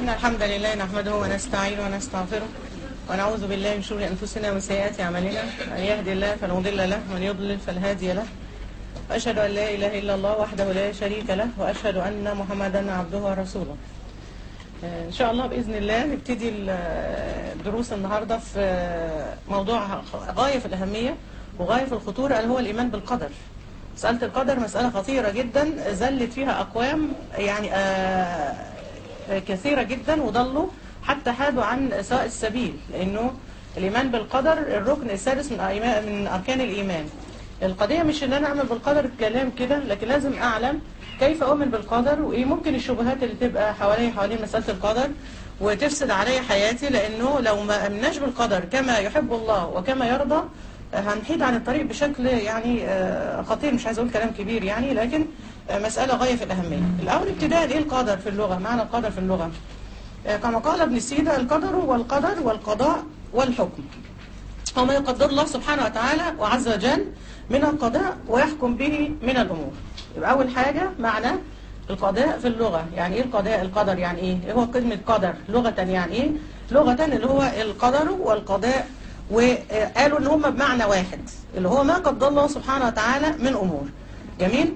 إن الحمد لله نحمده ونستعينه ونستغفره ونعوذ بالله من شرور أنفسنا ومن سيئات أعمالنا من يهدي الله فلا مضل له ومن يضلل فلا هادي له وأشهد أن لا إله إلا الله وحده لا شريك له وأشهد أن محمدا عبده ورسوله آه، إن شاء الله بإذن الله نبتدي ال- الدروس النهاردة في آه، موضوع غاية في الأهمية وغاية في الخطورة اللي هو الإيمان بالقدر مسألة القدر مسألة خطيرة جدا زلت فيها أقوام يعني آه، كثيرة جدا وضلوا حتى حادوا عن سواء السبيل لأنه الإيمان بالقدر الركن السادس من أيما- من أركان الإيمان القضية مش إن أنا أعمل بالقدر كلام كده لكن لازم أعلم كيف أؤمن بالقدر وإيه ممكن الشبهات اللي تبقى حوالي حوالين مسألة القدر وتفسد علي حياتي لأنه لو ما أمناش بالقدر كما يحب الله وكما يرضى هنحيد عن الطريق بشكل يعني آه، خطير مش عايز اقول كلام كبير يعني لكن آه، مسألة غاية في الأهمية الأول ابتداء ايه القدر في اللغة معنى القدر في اللغة آه، كما قال ابن سينا القدر والقدر والقضاء والحكم هو ما يقدر الله سبحانه وتعالى وعز وجل من القضاء ويحكم به من الأمور يبقى أول حاجة معنى القضاء في اللغة يعني إيه القضاء القدر يعني إيه إيه هو كلمة قدر لغة يعني إيه لغة اللي هو القدر والقضاء وقالوا إن هما بمعنى واحد اللي هو ما قدر الله سبحانه وتعالى من أمور جميل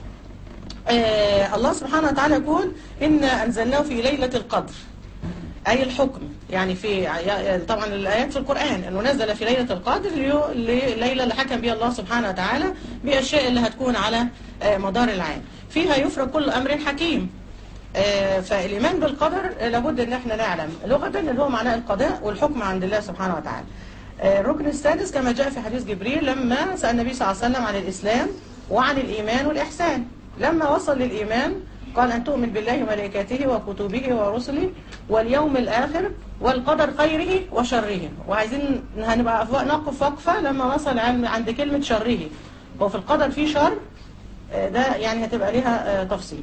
آه الله سبحانه وتعالى يقول إنا أنزلناه في ليلة القدر أي الحكم يعني في طبعا الآيات في القرآن أنه نزل في ليلة القدر ليو- لليلة اللي حكم بها الله سبحانه وتعالى بأشياء اللي هتكون على آه، مدار العام فيها يفرق كل أمر حكيم آه، فالإيمان بالقدر آه، لابد أن احنا نعلم لغة اللي هو معناه القضاء والحكم عند الله سبحانه وتعالى آه، الركن السادس كما جاء في حديث جبريل لما سأل النبي صلى الله عليه وسلم عن الإسلام وعن الإيمان والإحسان لما وصل للإيمان قال أن تؤمن بالله وملائكته وكتبه ورسله واليوم الآخر والقدر خيره وشره وعايزين هنبقى نقف وقفة لما وصل عن- عند كلمة شره وفي القدر في شر آه، ده يعني هتبقى ليها آه، تفصيل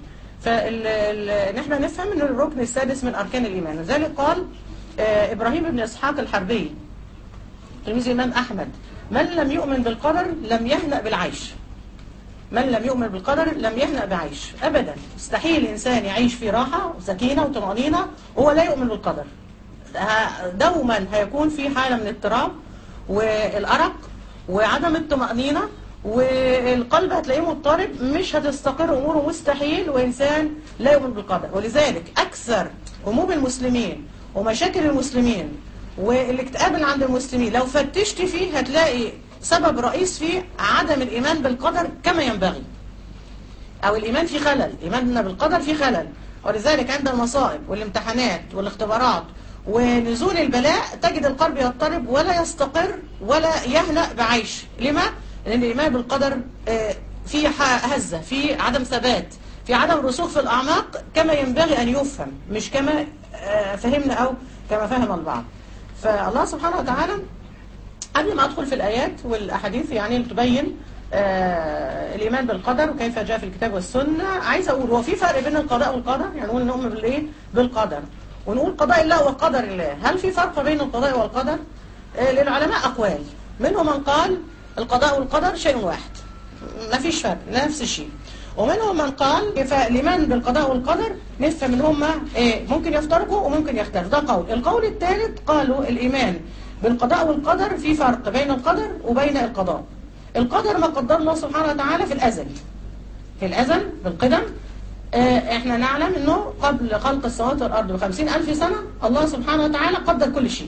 فان احنا نفهم ان الركن السادس من اركان الايمان لذلك قال آه، ابراهيم بن اسحاق الحربي تلميذ الامام احمد من لم يؤمن بالقدر لم يهنأ بالعيش من لم يؤمن بالقدر لم يهنأ بعيش ابدا مستحيل انسان يعيش في راحه وسكينه وطمانينه وهو لا يؤمن بالقدر ه- دوما هيكون في حاله من الاضطراب والارق وعدم الطمأنينة والقلب هتلاقيه مضطرب مش هتستقر اموره مستحيل وانسان لا يؤمن بالقدر ولذلك اكثر هموم المسلمين ومشاكل المسلمين والاكتئاب اللي عند المسلمين لو فتشت فيه هتلاقي سبب رئيس فيه عدم الايمان بالقدر كما ينبغي او الايمان في خلل ايماننا بالقدر في خلل ولذلك عند المصائب والامتحانات والاختبارات ونزول البلاء تجد القلب يضطرب ولا يستقر ولا يهنأ بعيش لما؟ لأن الإيمان بالقدر آه، في ح- هزة في عدم ثبات في عدم رسوخ في الأعماق كما ينبغي أن يفهم مش كما آه، فهمنا أو كما فهم البعض فالله سبحانه وتعالى قبل ما أدخل في الآيات والأحاديث يعني اللي تبين آه الإيمان بالقدر وكيف جاء في الكتاب والسنة عايز أقول هو في فرق بين القضاء والقدر يعني نقول نؤمن بالإيه بالقدر ونقول قضاء الله وقدر الله هل في فرق بين القضاء والقدر آه للعلماء أقوال منهم من قال القضاء والقدر شيء واحد ما فيش فرق نفس الشيء ومنهم من قال فالإيمان بالقضاء والقدر نفهم ان هم إيه ممكن يفترقوا وممكن يختلفوا ده قول القول الثالث قالوا الإيمان بالقضاء والقدر في فرق بين القدر وبين القضاء القدر ما قدر الله سبحانه وتعالى في الأزل في الأزل بالقدم آه، احنا نعلم انه قبل خلق السماوات والأرض بخمسين ألف سنة الله سبحانه وتعالى قدر كل شيء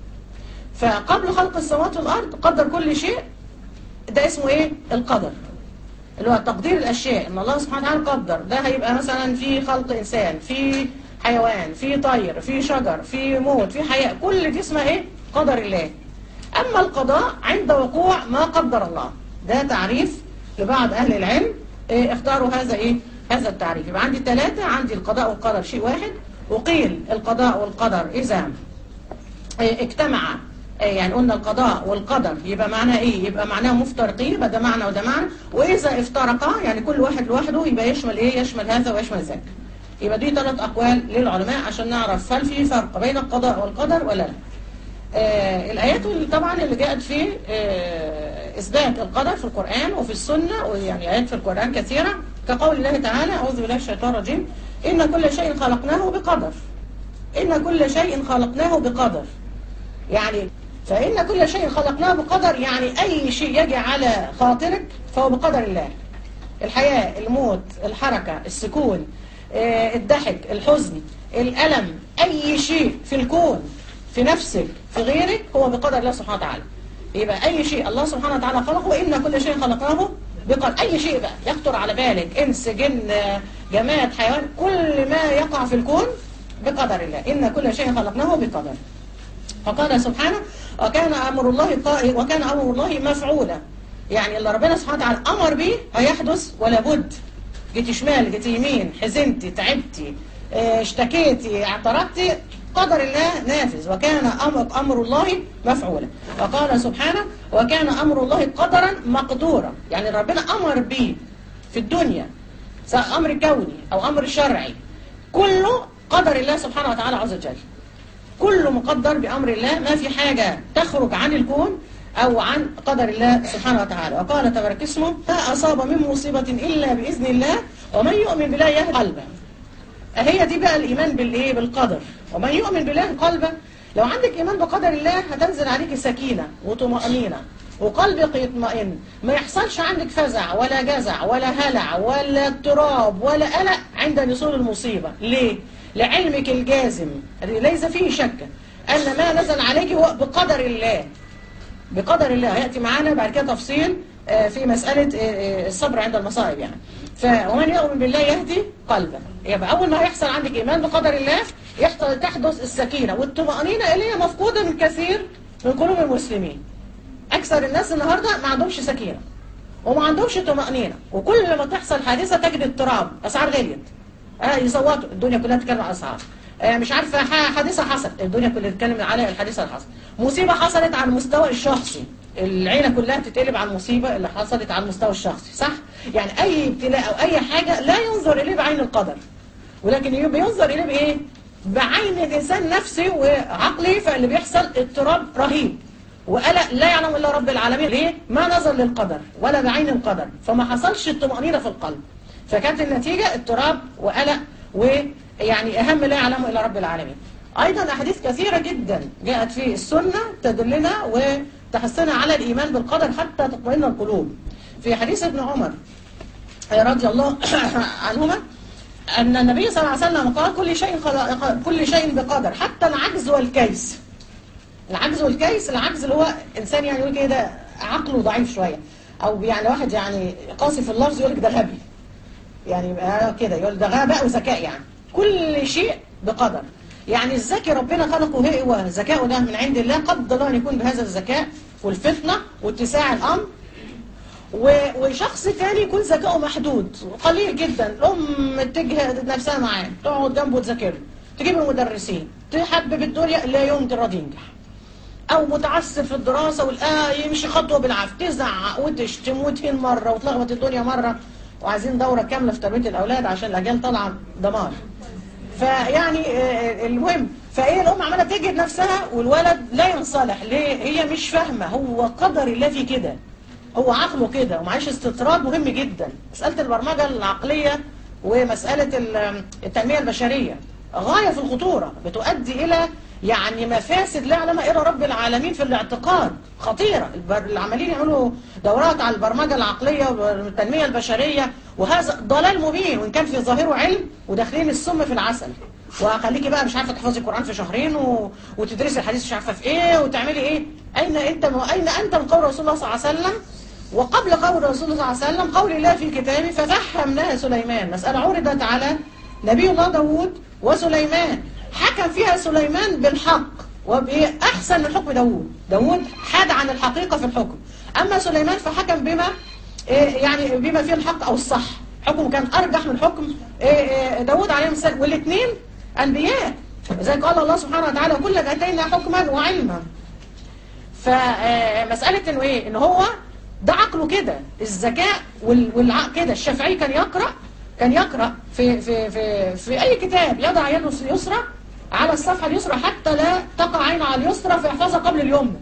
فقبل خلق السماوات والأرض قدر كل شيء ده اسمه ايه القدر اللي هو تقدير الاشياء ان الله سبحانه وتعالى قدر ده هيبقى مثلا في خلق انسان في حيوان في طير في شجر في موت في حياة كل دي اسمها ايه قدر الله اما القضاء عند وقوع ما قدر الله ده تعريف لبعض اهل العلم إيه اختاروا هذا ايه هذا التعريف يبقى عندي ثلاثة عندي القضاء والقدر شيء واحد وقيل القضاء والقدر اذا إيه، اجتمع إيه، يعني قلنا القضاء والقدر يبقى معناه ايه يبقى معناه مفترقين يبقى ده معنى وده معنى واذا افترقا يعني كل واحد لوحده يبقى يشمل ايه يشمل هذا ويشمل ذاك يبقى دي ثلاث اقوال للعلماء عشان نعرف هل في فرق بين القضاء والقدر ولا لا آه الآيات اللي طبعا اللي جاءت في آه إثبات القدر في القرآن وفي السنة ويعني آيات في القرآن كثيرة كقول الله تعالى أعوذ بالله من الشيطان الرجيم إن كل شيء خلقناه بقدر إن كل شيء خلقناه بقدر يعني فإن كل شيء خلقناه بقدر يعني أي شيء يجي على خاطرك فهو بقدر الله الحياة الموت الحركة السكون آه، الضحك الحزن الألم أي شيء في الكون في نفسك في غيرك هو بقدر الله سبحانه وتعالى يبقى أي شيء الله سبحانه وتعالى خلقه وإن كل شيء خلقناه بقدر أي شيء بقى يخطر على بالك إنس جن آه، جماد حيوان كل ما يقع في الكون بقدر الله إن كل شيء خلقناه بقدر فقال سبحانه وكان أمر الله قائل وكان أمر الله مفعولا يعني اللي ربنا سبحانه وتعالى أمر به هيحدث ولا بد جيتي شمال جيتي يمين حزنتي تعبتي اه، اشتكيتي اعترضتي قدر الله نافذ وكان أمر, أمر الله مفعولا وقال سبحانه وكان أمر الله قدرا مقدورا يعني ربنا أمر به في الدنيا سواء أمر كوني أو أمر شرعي كله قدر الله سبحانه وتعالى عز وجل كله مقدر بأمر الله ما في حاجة تخرج عن الكون أو عن قدر الله سبحانه وتعالى وقال تبارك اسمه ما أصاب من مصيبة إلا بإذن الله ومن يؤمن بالله يهدي قلبه هي دي بقى الإيمان بالإيه بالقدر ومن يؤمن بالله قلبه لو عندك إيمان بقدر الله هتنزل عليك سكينة وطمأنينة وقلبك يطمئن ما يحصلش عندك فزع ولا جزع ولا هلع ولا اضطراب ولا قلق عند نزول المصيبة ليه؟ لعلمك الجازم ليس فيه شك أن ما نزل عليك هو بقدر الله بقدر الله هيأتي معانا بعد كده تفصيل آه، في مسألة آه، آه، الصبر عند المصائب يعني ف- ومن يؤمن بالله يهدي قلبه يبقى أول ما يحصل عندك إيمان بقدر الله يحصل تحدث السكينة والطمأنينة اللي هي مفقودة من كثير من قلوب المسلمين أكثر الناس النهاردة ما عندهمش سكينة وما عندهمش طمأنينة وكل ما تحصل حادثة تجد اضطراب أسعار غليت آه يصوتوا الدنيا كلها تتكلم على أسعار آه مش عارفة ح- حادثة حصلت الدنيا كلها تتكلم على الحادثة اللي حصلت مصيبة حصلت على المستوى الشخصي العيلة كلها تتقلب على المصيبة اللي حصلت على المستوى الشخصي صح؟ يعني أي ابتلاء أو أي حاجة لا ينظر إليه بعين القدر ولكن يبقى ينظر إليه بإيه؟ بعين الإنسان نفسي وعقلي فاللي بيحصل اضطراب رهيب وقلق لا يعلم إلا رب العالمين ليه؟ ما نظر للقدر ولا بعين القدر فما حصلش الطمأنينة في القلب فكانت النتيجة اضطراب وقلق ويعني أهم لا يعلمه إلا رب العالمين أيضا أحاديث كثيرة جدا جاءت في السنة تدلنا وتحثنا على الإيمان بالقدر حتى تطمئن القلوب في حديث ابن عمر رضي الله عنهما أن النبي صلى الله عليه وسلم قال كل شيء خلق كل شيء بقدر حتى العجز والكيس العجز والكيس العجز اللي هو إنسان يعني يقول كده عقله ضعيف شوية أو يعني واحد يعني قاسي في اللفظ يقول لك ده غبي يعني يبقى كده يقول ده غباء وذكاء يعني كل شيء بقدر يعني الذكي ربنا خلقه هو ذكاؤه ده من عند الله قدر الله أن يكون بهذا الذكاء والفتنة واتساع الأمر و- وشخص تاني يكون ذكاؤه محدود قليل جدا الأم تجهد نفسها معاه تقعد جنبه تذاكر له تجيب المدرسين تحبب الدنيا لا يوم راضي ينجح او متعسر في الدراسة والآه يمشي خطوة بالعافية تزعق وتشتم وتهين مرة وتلخبط الدنيا مرة وعايزين دورة كاملة في تربية الأولاد عشان الأجيال طالعة دمار فيعني آه، المهم فايه الام عماله تجهد نفسها والولد لا ينصلح ليه هي مش فاهمه هو قدر الله في كده هو عقله كده ومعيش استطراد مهم جدا مساله البرمجه العقليه ومساله ال- التنميه البشريه غايه في الخطوره بتؤدي الى يعني مفاسد لا يعلمها الا رب العالمين في الاعتقاد خطيره البر- اللي عمالين يعملوا دورات على البرمجه العقليه والتنميه البشريه وهذا ضلال مبين وان كان في ظاهره علم وداخلين السم في العسل وخليكي بقى مش عارفه تحفظي القران في شهرين و... وتدرسي الحديث مش عارفه في ايه وتعملي ايه اين انت م... اين انت من قول رسول الله صلى الله عليه وسلم وقبل قول رسول الله صلى الله عليه وسلم قول الله في كتابه ففهمناها سليمان مساله عرضت على نبي الله داوود وسليمان حكم فيها سليمان بالحق وبأحسن من حكم داوود داوود حاد عن الحقيقة في الحكم أما سليمان فحكم بما إيه يعني بما فيه الحق أو الصح حكمه كان أرجح من حكم إيه إيه داوود عليه السلام والاثنين أنبياء زي قال الله سبحانه وتعالى كلك أتينا حكما وعلما فمسألة إنه إيه إن هو ده عقله كده الذكاء وال- والعقل كده الشافعي كان يقرأ كان يقرأ في في في في أي كتاب يضع يده اليسرى على الصفحة اليسرى حتى لا تقع عينه على اليسرى فيحفظها قبل اليمنى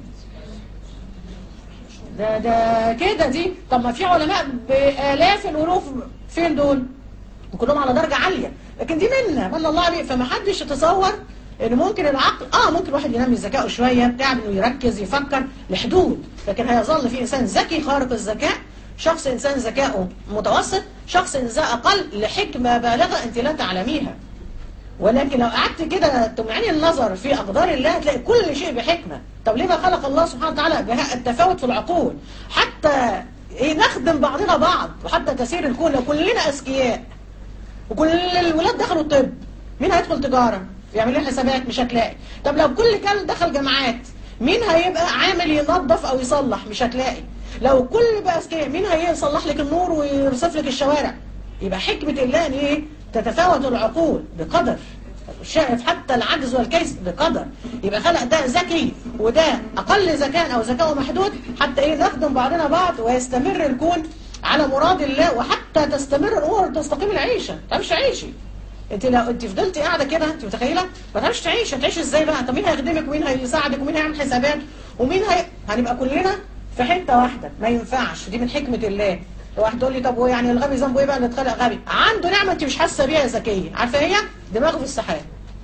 ده ده كده دي طب ما في علماء بآلاف الألوف فين دول؟ وكلهم على درجة عالية لكن دي منا من الله عليه فما حدش يتصور ان ممكن العقل اه ممكن الواحد ينمي ذكائه شويه بتاع انه يركز يفكر لحدود لكن هيظل في انسان ذكي خارق الذكاء شخص انسان ذكائه متوسط شخص انسان اقل لحكمه بالغه انت لا تعلميها ولكن لو قعدت كده تمعني النظر في أقدار الله هتلاقي كل شيء بحكمة طب ليه ما خلق الله سبحانه وتعالى بها- التفاوت في العقول حتى إيه نخدم بعضنا بعض وحتى تسير الكون لو كلنا أذكياء وكل الولاد دخلوا الطب مين هيدخل تجارة يعمل لنا حسابات مش هتلاقي طب لو كل كان دخل جامعات مين هيبقى عامل ينظف او يصلح مش هتلاقي لو كل بقى اذكياء مين هيصلح لك النور ويرصف لك الشوارع يبقى حكمة الله ان ايه تتفاوت العقول بقدر شايف حتى العجز والكيس بقدر يبقى خلق ده ذكي وده اقل ذكاء او ذكاء محدود حتى ايه نخدم بعضنا بعض ويستمر الكون على مراد الله وحتى تستمر الامور وتستقيم العيشه ما تعرفش تعيشي انت لو انت فضلتي قاعده كده انت متخيله ما تعرفش تعيش هتعيش ازاي بقى طب مين هيخدمك ومين هيساعدك ومين هيعمل حسابات ومين هي... هنبقى كلنا في حته واحده ما ينفعش دي من حكمه الله لو واحد يقول لي طب هو يعني الغبي ذنبه ايه بقى اللي اتخلق غبي عنده نعمه انت مش حاسه بيها يا ذكيه عارفه هي دماغه في السحاب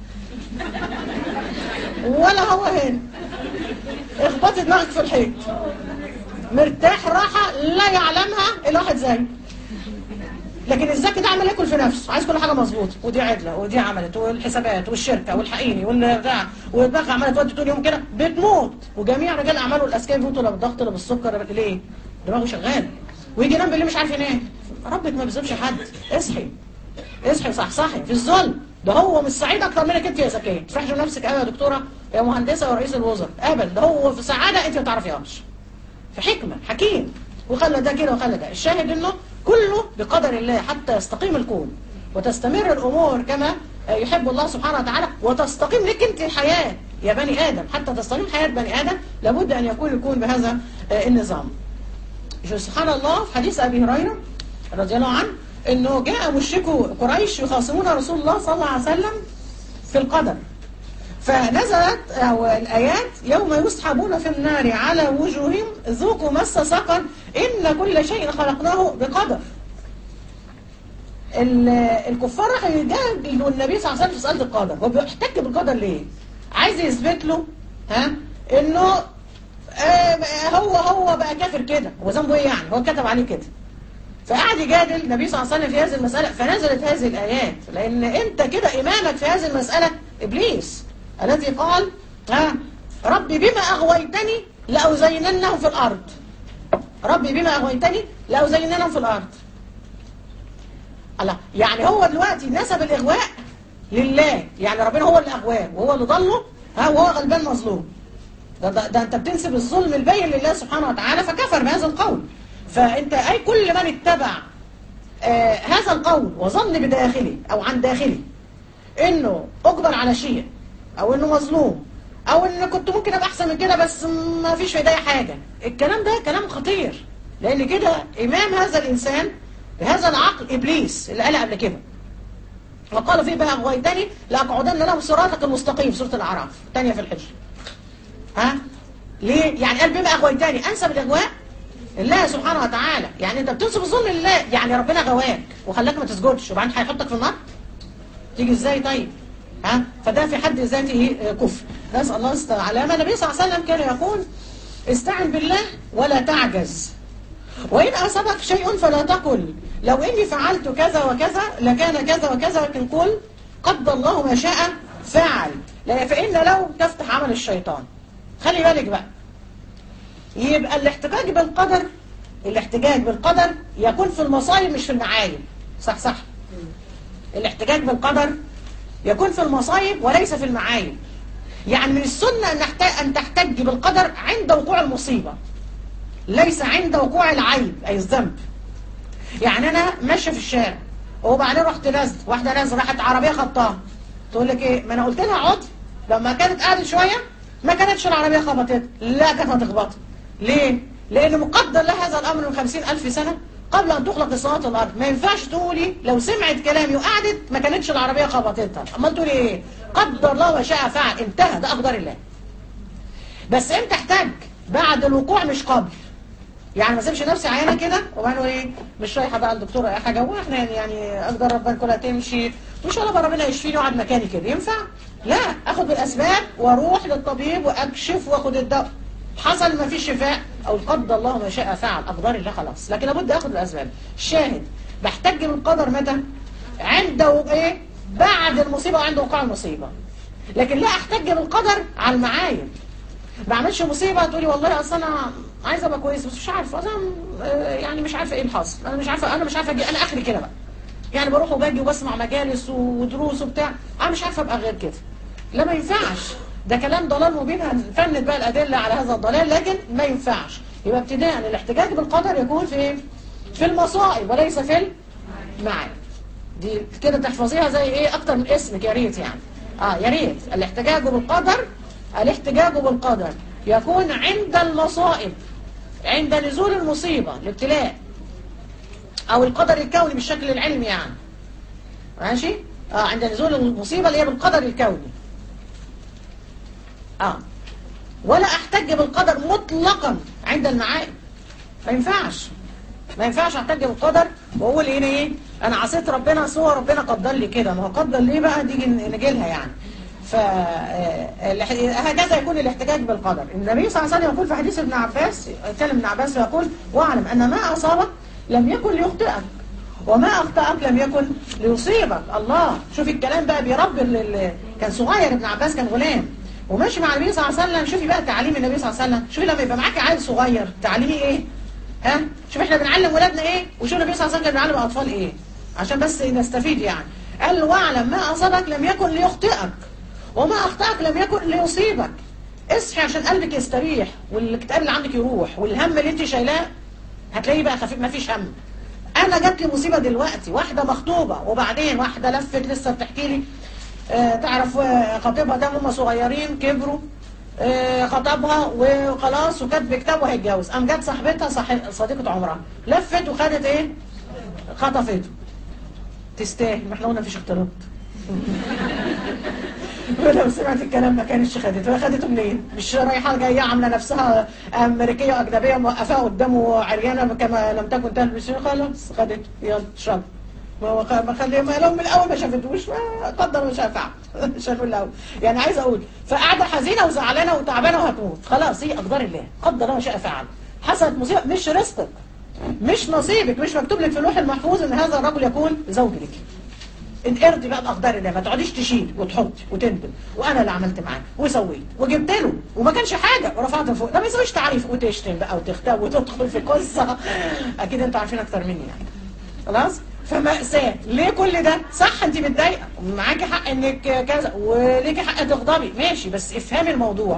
ولا هو هنا اخبطي دماغك في الحيط مرتاح راحه لا يعلمها الا واحد زي لكن الذكي ده عمال ياكل في نفسه عايز كل حاجه مظبوطه ودي عدله ودي عملت والحسابات والشركه والحقيني والبتاع ودماغها عماله تودي طول اليوم كده بتموت وجميع رجال الاعمال والاذكياء بيموتوا لا بالضغط لا بالسكر لا ليه؟ دماغه شغال ويجي ينام بالليل مش عارف ينام ربك ما بيظلمش حد اصحي اصحي صحصحي في الظلم ده هو مش سعيد اكتر منك انت يا زكيه تفرحش بنفسك قوي يا دكتوره يا مهندسه يا رئيس الوزراء ابدا ده هو في سعاده انت ما تعرفيهاش في حكمة حكيم وخلى ده كده وخلى ده الشاهد انه كله بقدر الله حتى يستقيم الكون وتستمر الامور كما يحب الله سبحانه وتعالى وتستقيم لك انت الحياة يا بني ادم حتى تستقيم حياة بني ادم لابد ان يكون الكون بهذا آه، النظام شوف سبحان الله في حديث ابي هريره رضي الله عنه انه جاء مشركو قريش يخاصمون رسول الله صلى الله عليه وسلم في القدر فنزلت أو الآيات يوم يسحبون في النار على وجوههم ذوقوا مس سقر إن كل شيء خلقناه بقدر ال- الكفار راحوا يجادلوا النبي صلى الله عليه وسلم في مسألة القدر هو بيحتج بالقدر ليه؟ عايز يثبت له ها انه آه هو هو بقى كافر كده هو ذنبه ايه يعني؟ هو كتب عليه كده فقعد يجادل النبي صلى الله عليه وسلم في هذه المسألة فنزلت هذه الآيات لأن أنت كده إمامك في هذه المسألة إبليس الذي قال ها ربي بما أغويتني لأزيننهم في الأرض ربي بما أغويتني لأزيننهم في الأرض الله يعني هو دلوقتي نسب الإغواء لله يعني ربنا هو اللي أغواه وهو اللي ضله ها وهو غلبان مظلوم ده, ده, ده انت بتنسب الظلم البين لله سبحانه وتعالى فكفر بهذا القول فانت اي كل من اتبع آه هذا القول وظن بداخله او عن داخله انه اجبر على شيء او انه مظلوم او ان كنت ممكن ابقى احسن من كده بس ما فيش في ايديا حاجه الكلام ده كلام خطير لان كده امام هذا الانسان بهذا العقل ابليس اللي قال قبل كده وقال فيه بقى اغويتني لاقعدن لهم صراطك المستقيم سوره الاعراف ثانيه في الحجر ها ليه يعني قال بما اغويتني انسب الاغواء الله سبحانه وتعالى يعني انت بتنسب الظلم لله يعني ربنا غواك وخلاك ما تسجدش وبعدين هيحطك في النار تيجي ازاي طيب ها فده في حد ذاته كفر نسال الله علامه النبي صلى الله عليه وسلم كان يقول استعن بالله ولا تعجز وإن أصابك شيء فلا تقل لو إني فعلت كذا وكذا لكان كذا وكذا لكن قل قد الله ما شاء فعل لا فإن لو تفتح عمل الشيطان خلي بالك بقى يبقى الاحتجاج بالقدر الاحتجاج بالقدر يكون في المصايب مش في المعايب صح صح الاحتجاج بالقدر يكون في المصايب وليس في المعايب يعني من السنة أن نحتاج- أن تحتج بالقدر عند وقوع المصيبة ليس عند وقوع العيب أي الذنب يعني أنا ماشية في الشارع وبعدين رحت نازل واحدة نازل راحت عربية خبطاها تقول لك إيه ما أنا قلت لها اقعدي لما كانت قاعدة شوية ما كانتش العربية خبطت لا كانت هتخبطها ليه؟ لأن مقدر لها هذا الأمر من خمسين ألف سنة قبل أن تخلق السماوات والأرض ما ينفعش تقولي لو سمعت كلامي وقعدت ما كانتش العربية خبطتها أمال تقولي إيه؟ قدر الله وشاء فعل انتهى ده أقدار الله بس امتى احتاج بعد الوقوع مش قبل يعني ما اسيبش نفسي عيانه كده وبعدين ايه مش رايحه بقى الدكتوره اي حاجه واحنا يعني يعني اقدر ربنا كلها تمشي وان شاء الله ربنا يشفيني واقعد مكاني كده ينفع لا اخد بالاسباب واروح للطبيب واكشف واخد الدواء حصل ما فيش شفاء او قدر الله ما شاء فعل اقدار الله خلاص لكن لابد اخد بالاسباب الشاهد بحتج بالقدر متى عند ايه بعد المصيبه وعند وقوع المصيبه لكن لا احتج بالقدر على المعايب ما اعملش مصيبه تقولي والله اصل انا عايزه ابقى كويس بس مش عارفه اصلا آه، يعني مش عارفه ايه الحاصل انا مش عارفه انا مش عارفه أجي- انا اخري كده بقى يعني بروح وباجي وبسمع مجالس ودروس وبتاع انا مش عارفه ابقى غير كده لا ما ينفعش ده كلام ضلال مبين هنفند بقى الادله على هذا الضلال لكن ما ينفعش يبقى ابتداء الاحتجاج بالقدر يكون في ايه في المصائب وليس في المعاد دي كده تحفظيها زي ايه اكتر من اسمك يا ريت يعني اه يا ريت الاحتجاج بالقدر الاحتجاج بالقدر يكون عند المصائب عند نزول المصيبة الابتلاء او القدر الكوني بالشكل العلمي يعني ماشي اه عند نزول المصيبة اللي هي بالقدر الكوني اه ولا احتج بالقدر مطلقا عند المعائب ما ينفعش ما ينفعش احتج بالقدر واقول هنا ايه انا عصيت ربنا سوى ربنا قدر لي كده ما هو قدر ليه بقى دي نجي لها يعني ف هكذا يكون الاحتجاج بالقدر النبي صلى الله عليه وسلم يقول في حديث ابن عباس كلم ابن عباس ويقول واعلم ان ما اصابك لم يكن ليخطئك وما اخطأك لم يكن ليصيبك الله شوفي الكلام بقى بيربي ال- ال- كان صغير ابن عباس كان غلام وماشي مع النبي صلى الله عليه وسلم شوفي بقى تعليم النبي صلى الله عليه وسلم شوفي لما يبقى معاكي عيل صغير تعليميه ايه ها شوف احنا بنعلم ولادنا ايه وشوف النبي صلى الله عليه وسلم كان بيعلم الاطفال ايه عشان بس نستفيد يعني قال واعلم ما اصابك لم يكن ليخطئك وما اخطأك لم يكن ليصيبك اصحي عشان قلبك يستريح والاكتئاب اللي عندك يروح والهم اللي انت شايلاه هتلاقيه بقى خفيف ما فيش هم انا جات لي مصيبه دلوقتي واحده مخطوبه وبعدين واحده لفت لسه بتحكي لي آه تعرف آه، خطيبها ده هم صغيرين كبروا آه خطبها وخلاص وكاتب كتاب وهيتجوز قام جت صاحبتها صح- صديقه عمرها لفت وخدت ايه خطفته تستاهل ما احنا قلنا مفيش اختلاط ولو سمعت الكلام ما كانتش خدته هي خدته منين مش رايحه جايه عامله نفسها امريكيه واجنبيه موقفاها قدامه عريانه كما لم تكن تلبس خلاص خدته يلا اشرب ما هو خ- ما خليه ما لو من الاول ما شافتوش ما قدر ما شاء فعل شافوا الاول يعني عايزه اقول فقاعده حزينه وزعلانه وتعبانه وهتموت خلاص هي اقدار الله قدر الله ما شاء فعل حصلت مصيبه مش رزقك مش نصيبك مش مكتوب لك في اللوح المحفوظ ان هذا الرجل يكون زوج لك انت ارضي بقى باقدار الله ما تقعديش تشيل وتحطي وتندم وانا اللي عملت معاه وسويت وجبت له وما كانش حاجه ورفعت فوق ده ما يسويش تعريف وتشتم بقى وتختب وتدخل في قصه اكيد انتوا عارفين اكتر مني يعني خلاص فمأساة ليه كل ده صح انت متضايقه ومعاكي حق انك كذا وليكي حق تغضبي ماشي بس افهمي الموضوع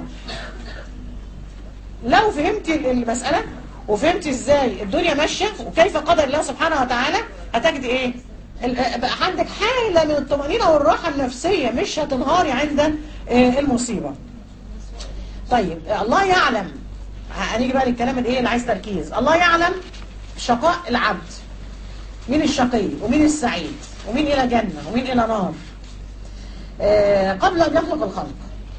لو فهمتي المسألة وفهمتي ازاي الدنيا ماشية وكيف قدر الله سبحانه وتعالى هتجدي ايه ال- بقى عندك حالة من الطمأنينة والراحة النفسية مش هتنهاري عند آه، المصيبة طيب الله يعلم هنيجي بقى للكلام الايه اللي عايز تركيز الله يعلم شقاء العبد مين الشقي ومين السعيد ومين الى جنة ومين الى نار آه، قبل ان يخلق الخلق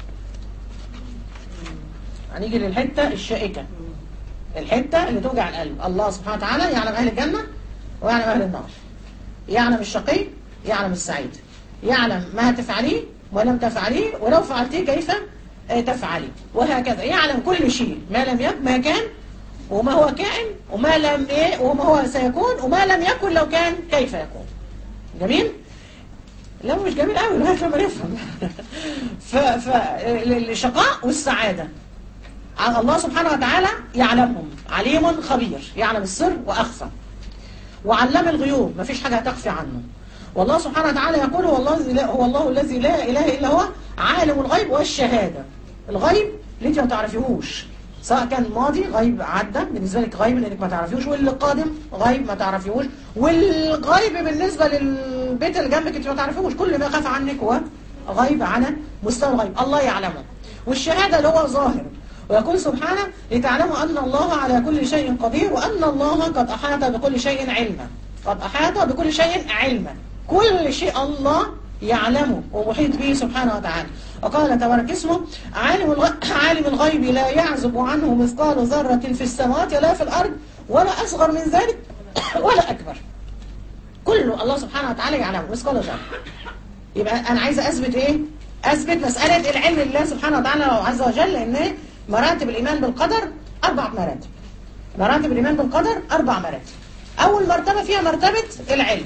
هنيجي للحتة الشائكة الحتة اللي توجع القلب الله سبحانه وتعالى يعلم أهل الجنة ويعلم أهل النار يعلم الشقي يعلم السعيد يعلم ما هتفعليه ولم تفعليه ولو فعلتيه كيف آه، تفعلي وهكذا يعلم كل شيء ما لم يكن ما كان وما هو كائن وما لم ايه وما هو سيكون وما لم يكن لو كان كيف يكون جميل لا مش جميل قوي لغايه لما نفهم ف ف الشقاء والسعاده على الله سبحانه وتعالى يعلمهم عليم خبير يعلم السر واخفى وعلم الغيوب ما فيش حاجه هتخفي عنه والله سبحانه وتعالى يقول هو الله لا هو الله الذي لا اله الا هو عالم الغيب والشهاده الغيب اللي انت ما تعرفيهوش سواء كان ماضي غيب عدى بالنسبه لك غيب لانك ما تعرفيهوش واللي قادم غيب ما تعرفيهوش والغيب بالنسبه للبيت اللي جنبك انت ما تعرفيهوش كل ما خاف عنك هو غيب على مستوى الغيب الله يعلمه والشهاده اللي هو ظاهر ويقول سبحانه لتعلموا أن الله على كل شيء قدير وأن الله قد أحاط بكل شيء علما قد أحاط بكل شيء علما كل شيء الله يعلمه ومحيط به سبحانه وتعالى وقال تبارك اسمه عالم الغ... عالم الغيب لا يعزب عنه مثقال ذرة في السماوات ولا في الأرض ولا أصغر من ذلك ولا أكبر كله الله سبحانه وتعالى يعلمه مثقال ذرة يبقى انا عايزه اثبت ايه اثبت مساله العلم لله سبحانه وتعالى عز وجل ان مراتب الايمان بالقدر اربع مراتب مراتب الايمان بالقدر اربع مراتب اول مرتبه فيها مرتبه العلم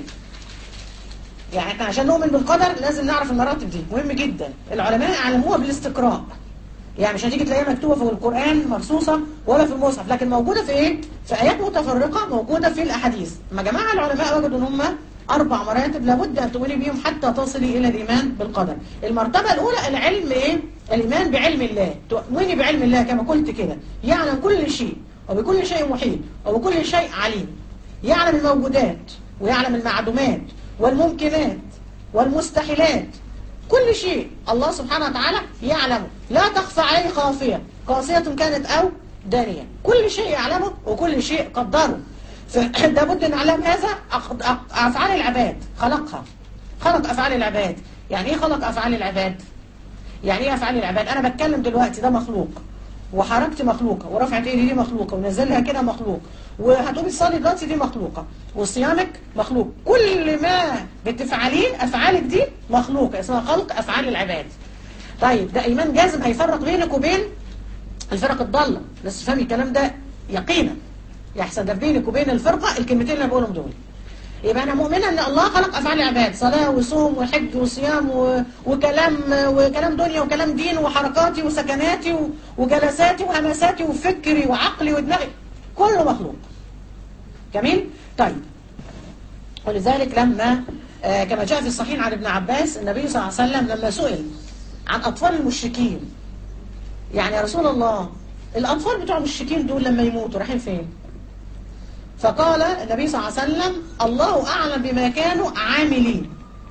يعني احنا عشان نؤمن بالقدر لازم نعرف المراتب دي مهم جدا العلماء علموها بالاستقراء يعني مش هتيجي تلاقيها مكتوبه في القران مرصوصه ولا في المصحف لكن موجوده في ايه في ايات متفرقه موجوده في الاحاديث ما جماعه العلماء وجدوا ان هم اربع مراتب لابد ان تؤمني بيهم حتى تصلي الى الايمان بالقدر المرتبه الاولى العلم ايه الايمان بعلم الله تؤمني بعلم الله كما قلت كده يعلم كل شيء وبكل شيء محيط وبكل شيء عليم يعلم الموجودات ويعلم المعدومات والممكنات والمستحيلات كل شيء الله سبحانه وتعالى يعلمه لا تخفى عليه خافية قاسية كانت أو دانية كل شيء يعلمه وكل شيء قدره فده بد نعلم هذا أق- أق- أفعال العباد خلقها خلق أفعال العباد يعني إيه خلق أفعال العباد يعني إيه أفعال العباد أنا بتكلم دلوقتي ده مخلوق وحركتي مخلوقة ورفعت ايدي دي مخلوقة ونزلها كده مخلوق وهتقومي تصلي دلوقتي دي مخلوقة وصيامك مخلوق كل ما بتفعليه افعالك دي مخلوقة اسمها خلق افعال العباد طيب ده ايمان جازم هيفرق بينك وبين الفرق الضالة بس فهمي الكلام ده يقينا يحسن ده بينك وبين الفرقة الكلمتين اللي انا بقولهم دول يبقى انا مؤمنه ان الله خلق افعال العباد صلاه وصوم وحج وصيام و... وكلام وكلام دنيا وكلام دين وحركاتي وسكناتي و... وجلساتي وهمساتي وفكري وعقلي ودماغي كله مخلوق جميل طيب ولذلك لما آه كما جاء في الصحيح عن ابن عباس النبي صلى الله عليه وسلم لما سئل عن اطفال المشركين يعني يا رسول الله الاطفال بتوع المشركين دول لما يموتوا رايحين فين فقال النبي صلى الله عليه وسلم الله أعلم بما كانوا عاملين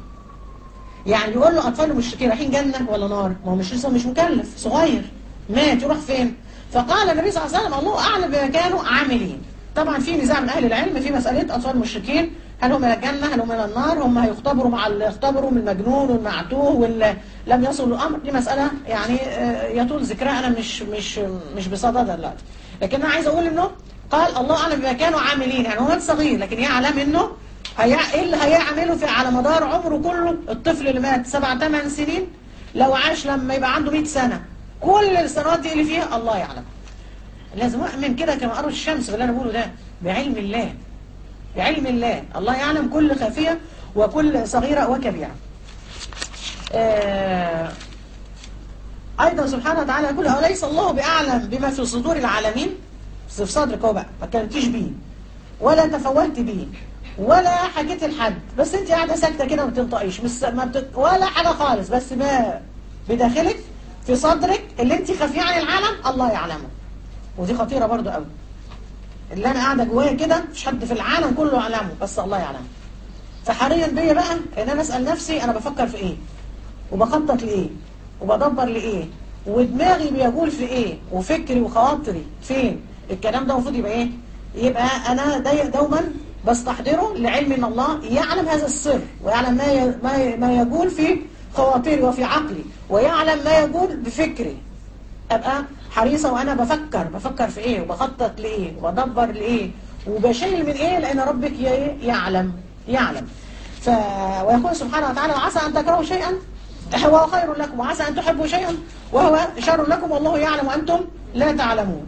يعني يقول له أطفال المشركين رايحين جنة ولا نار ما هو مش لسه مش مكلف صغير مات يروح فين فقال النبي صلى الله عليه وسلم الله أعلم بما كانوا عاملين طبعا في نزاع من أهل العلم في مسألة أطفال المشركين هل هم إلى الجنة هل هم إلى النار هم هيختبروا مع اللي اختبروا من المجنون والمعتوه واللي لم يصلوا الأمر دي مسألة يعني آه، يطول ذكرها أنا مش مش مش بصددها دلوقتي لكن أنا عايز أقول إنه قال الله أعلم بما كانوا عاملين يعني هو مات صغير لكن يعلم إنه هي... إيه اللي هيعمله في على مدار عمره كله الطفل اللي مات سبع ثمان سنين لو عاش لما يبقى عنده 100 سنة كل السنوات دي اللي فيها الله يعلم لازم أؤمن كده كما أرى الشمس باللي أنا بقوله ده بعلم الله بعلم الله الله يعلم كل خافية وكل صغيرة وكبيرة آه أيضا سبحانه وتعالى يقول أليس الله بأعلم بما في صدور العالمين في صدرك هو بقى ما كلمتيش بيه ولا تفوهت بيه ولا حكيت لحد بس انت قاعده ساكته كده ما بتنطقيش مش ما بت... ولا حاجه خالص بس ما بداخلك في صدرك اللي انت خافيه عن العالم الله يعلمه ودي خطيره برضو قوي اللي انا قاعده جوايا كده مش حد في العالم كله يعلمه بس الله يعلمه فحريا بيا بقى ان انا اسال نفسي انا بفكر في ايه وبخطط لايه وبدبر لايه ودماغي بيقول في ايه وفكري وخواطري فين الكلام ده المفروض يبقى ايه يبقى انا داي- دوما بستحضره لعلم ان الله يعلم هذا السر ويعلم ما ي- ما ي- ما يقول في خواطري وفي عقلي ويعلم ما يقول بفكري ابقى حريصه وانا بفكر بفكر في ايه وبخطط لايه وبدبر لايه وبشيل من ايه لان ربك ي- إيه؟ يعلم يعلم ف ويقول سبحانه وتعالى وعسى ان تكرهوا شيئا وهو خير لكم وعسى ان تحبوا شيئا وهو شر لكم والله يعلم وانتم لا تعلمون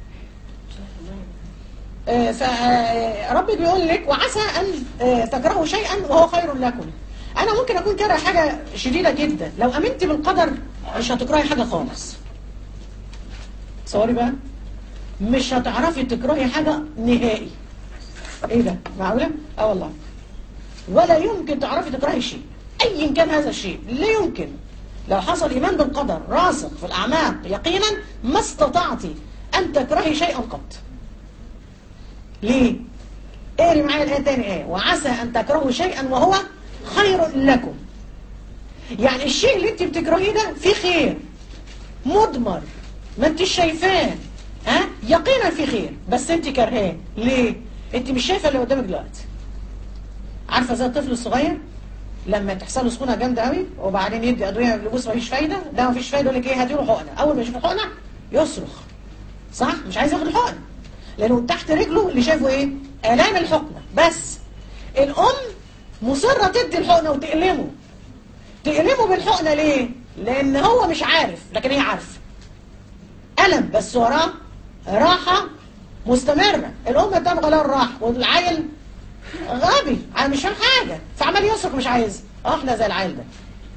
آه، فربي بيقول لك وعسى ان آه، تكرهوا شيئا وهو خير لكم انا ممكن اكون كاره حاجه شديده جدا لو امنت بالقدر مش هتكرهي حاجه خالص تصوري بقى مش هتعرفي تكرهي حاجه نهائي ايه ده معقوله اه والله ولا يمكن تعرفي تكرهي شيء ايا كان هذا الشيء لا يمكن لو حصل ايمان بالقدر راسخ في الاعماق يقينا ما استطعتي ان تكرهي شيئا قط ليه اقري معايا الايه تاني ايه وعسى ان تكرهوا شيئا وهو خير لكم يعني الشيء اللي انت بتكرهيه ده فيه خير مضمر ما انت شايفاه ها يقينا في خير بس انت كرهاه ليه انت مش شايفه اللي قدامك دلوقتي عارفه زي الطفل الصغير لما تحصل له سخونه جامده قوي وبعدين يدي ادويه لبوس مفيش فايده ده مفيش فايده يقول لك ايه هاتي له حقنه اول ما يشوف الحقنه يصرخ صح مش عايز ياخد الحقنه لانه تحت رجله اللي شايفه ايه الام الحقنه بس الام مصره تدي الحقنه وتألمه تقلبه بالحقنه ليه لان هو مش عارف لكن هي عارفه الم بس وراه راحه مستمره الام تبغى له الراحه والعيل غبي انا مش فاهم حاجه فعمال يصرخ مش عايز اه احنا زي العيل ده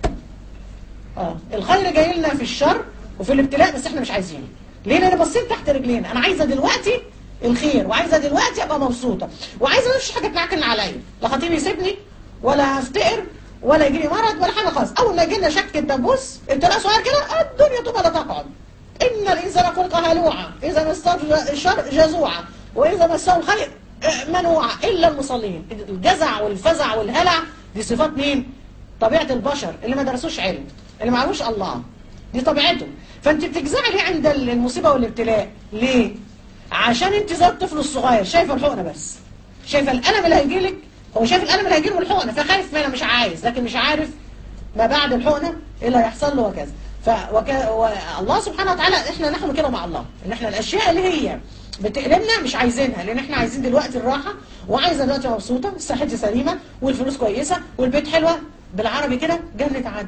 اه الخير جاي لنا في الشر وفي الابتلاء بس احنا مش عايزينه ليه لان بصيت تحت رجلينا انا عايزه دلوقتي الخير وعايزه دلوقتي ابقى مبسوطه وعايزه ما فيش حاجه تنعكن عليا لا خطيبي يسيبني ولا هفتقر ولا يجي لي مرض ولا حاجه خالص اول ما يجي لنا شك الدبوس ابتلاء صغير كده الدنيا تبقى لا تقعد ان الانسان خلق هلوعا اذا مسه الشر جزوعا واذا مسه الخير منوعا الا المصلين الجزع والفزع والهلع دي صفات مين طبيعه البشر اللي ما درسوش علم اللي ما عرفوش الله دي طبيعته فانت بتجزعي ليه عند المصيبه والابتلاء ليه عشان انت زي الطفل الصغير شايفه الحقنه بس شايفه الالم اللي هيجي لك هو شايف الالم اللي هيجي له الحقنه فخايف منها مش عايز لكن مش عارف ما بعد الحقنه ايه اللي هيحصل له وكذا ف وك... الله سبحانه وتعالى احنا نحن كده مع الله ان احنا الاشياء اللي هي بتقلبنا مش عايزينها لان احنا عايزين دلوقتي الراحه وعايزه دلوقتي مبسوطه صحتي سليمه والفلوس كويسه والبيت حلوه بالعربي كده جنه عدن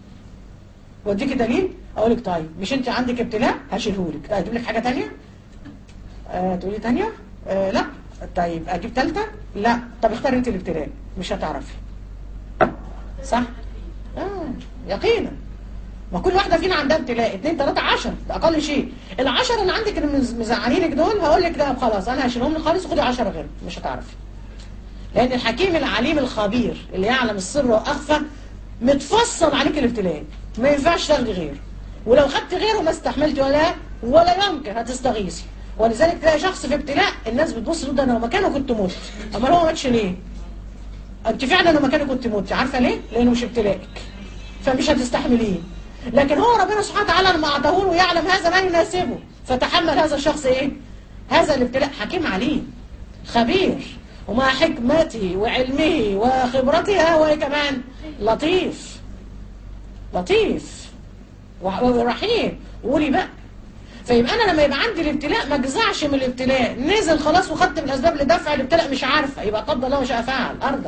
واديكي دليل اقول لك طيب مش انت عندك ابتلاء هشيلهولك طيب اجيب لك حاجه ثانيه آه تقولي ثانيه آه لا طيب اجيب ثالثه لا طب اختاري انت الابتلاء مش هتعرفي صح اه يقينا ما كل واحده فينا عندها ابتلاء اثنين ثلاثه 10 ده اقل شيء العشرة اللي عندك اللي مز- مزعلينك دول هقول لك لا خلاص انا هشيلهم لك خالص وخدي 10 غير مش هتعرفي لان الحكيم العليم الخبير اللي يعلم السر واخفى متفصل عليك الابتلاء ما ينفعش تاخدي غيره ولو خدت غيره ما استحملتي ولا ولا يمكن هتستغيثي ولذلك تلاقي شخص في ابتلاء الناس بتبص تقول ده انا لو مكانه كنت مت اما هو ما ماتش ليه انت فعلا لو مكانه كنت مت عارفه ليه لانه مش ابتلائك فمش هتستحمليه لكن هو ربنا سبحانه وتعالى لما اعطاه له يعلم هذا ما يناسبه فتحمل هذا الشخص ايه هذا الابتلاء حكيم عليم خبير ومع حكمته وعلمه وخبرته هو إيه كمان لطيف لطيف ورحيم قولي بقى فيبقى انا لما يبقى عندي الابتلاء ما اجزعش من الابتلاء نزل خلاص وخدت من الاسباب لدفع الابتلاء مش عارفه يبقى قدر الله وشاء فعل ارضى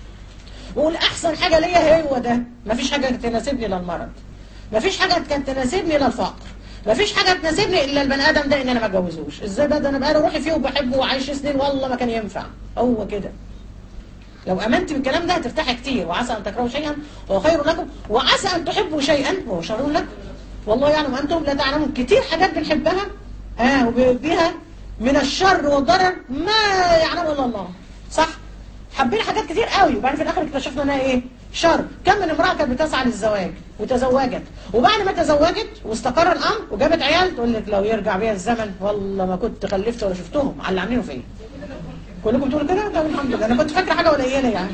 وقول احسن حاجه ليا هو ده مفيش حاجه تناسبني للمرض مفيش حاجه كانت تناسبني للفقر مفيش حاجه تناسبني الا البني ادم ده ان انا ما اتجوزوش ازاي بقى ده انا بقى روحي فيه وبحبه وعايش سنين والله ما كان ينفع هو كده لو امنت بالكلام ده هترتاحي كتير وعسى ان تكرهوا شيئا وهو خير لكم وعسى ان تحبوا شيئا وهو شر لكم والله يعلم انتم لا تعلمون كتير حاجات بنحبها اه وبها من الشر والضرر ما يعلمه الا الله صح حابين حاجات كتير قوي وبعدين في الاخر اكتشفنا انها ايه شر كم من امراه كانت بتسعى للزواج وتزوجت وبعد ما تزوجت واستقر الامر وجابت عيال تقول لك لو يرجع بيا الزمن والله ما كنت خلفت ولا شفتهم على اللي عاملينه فيا كلكم تقولوا كده طب الحمد لله انا كنت فاكره حاجه قليله يعني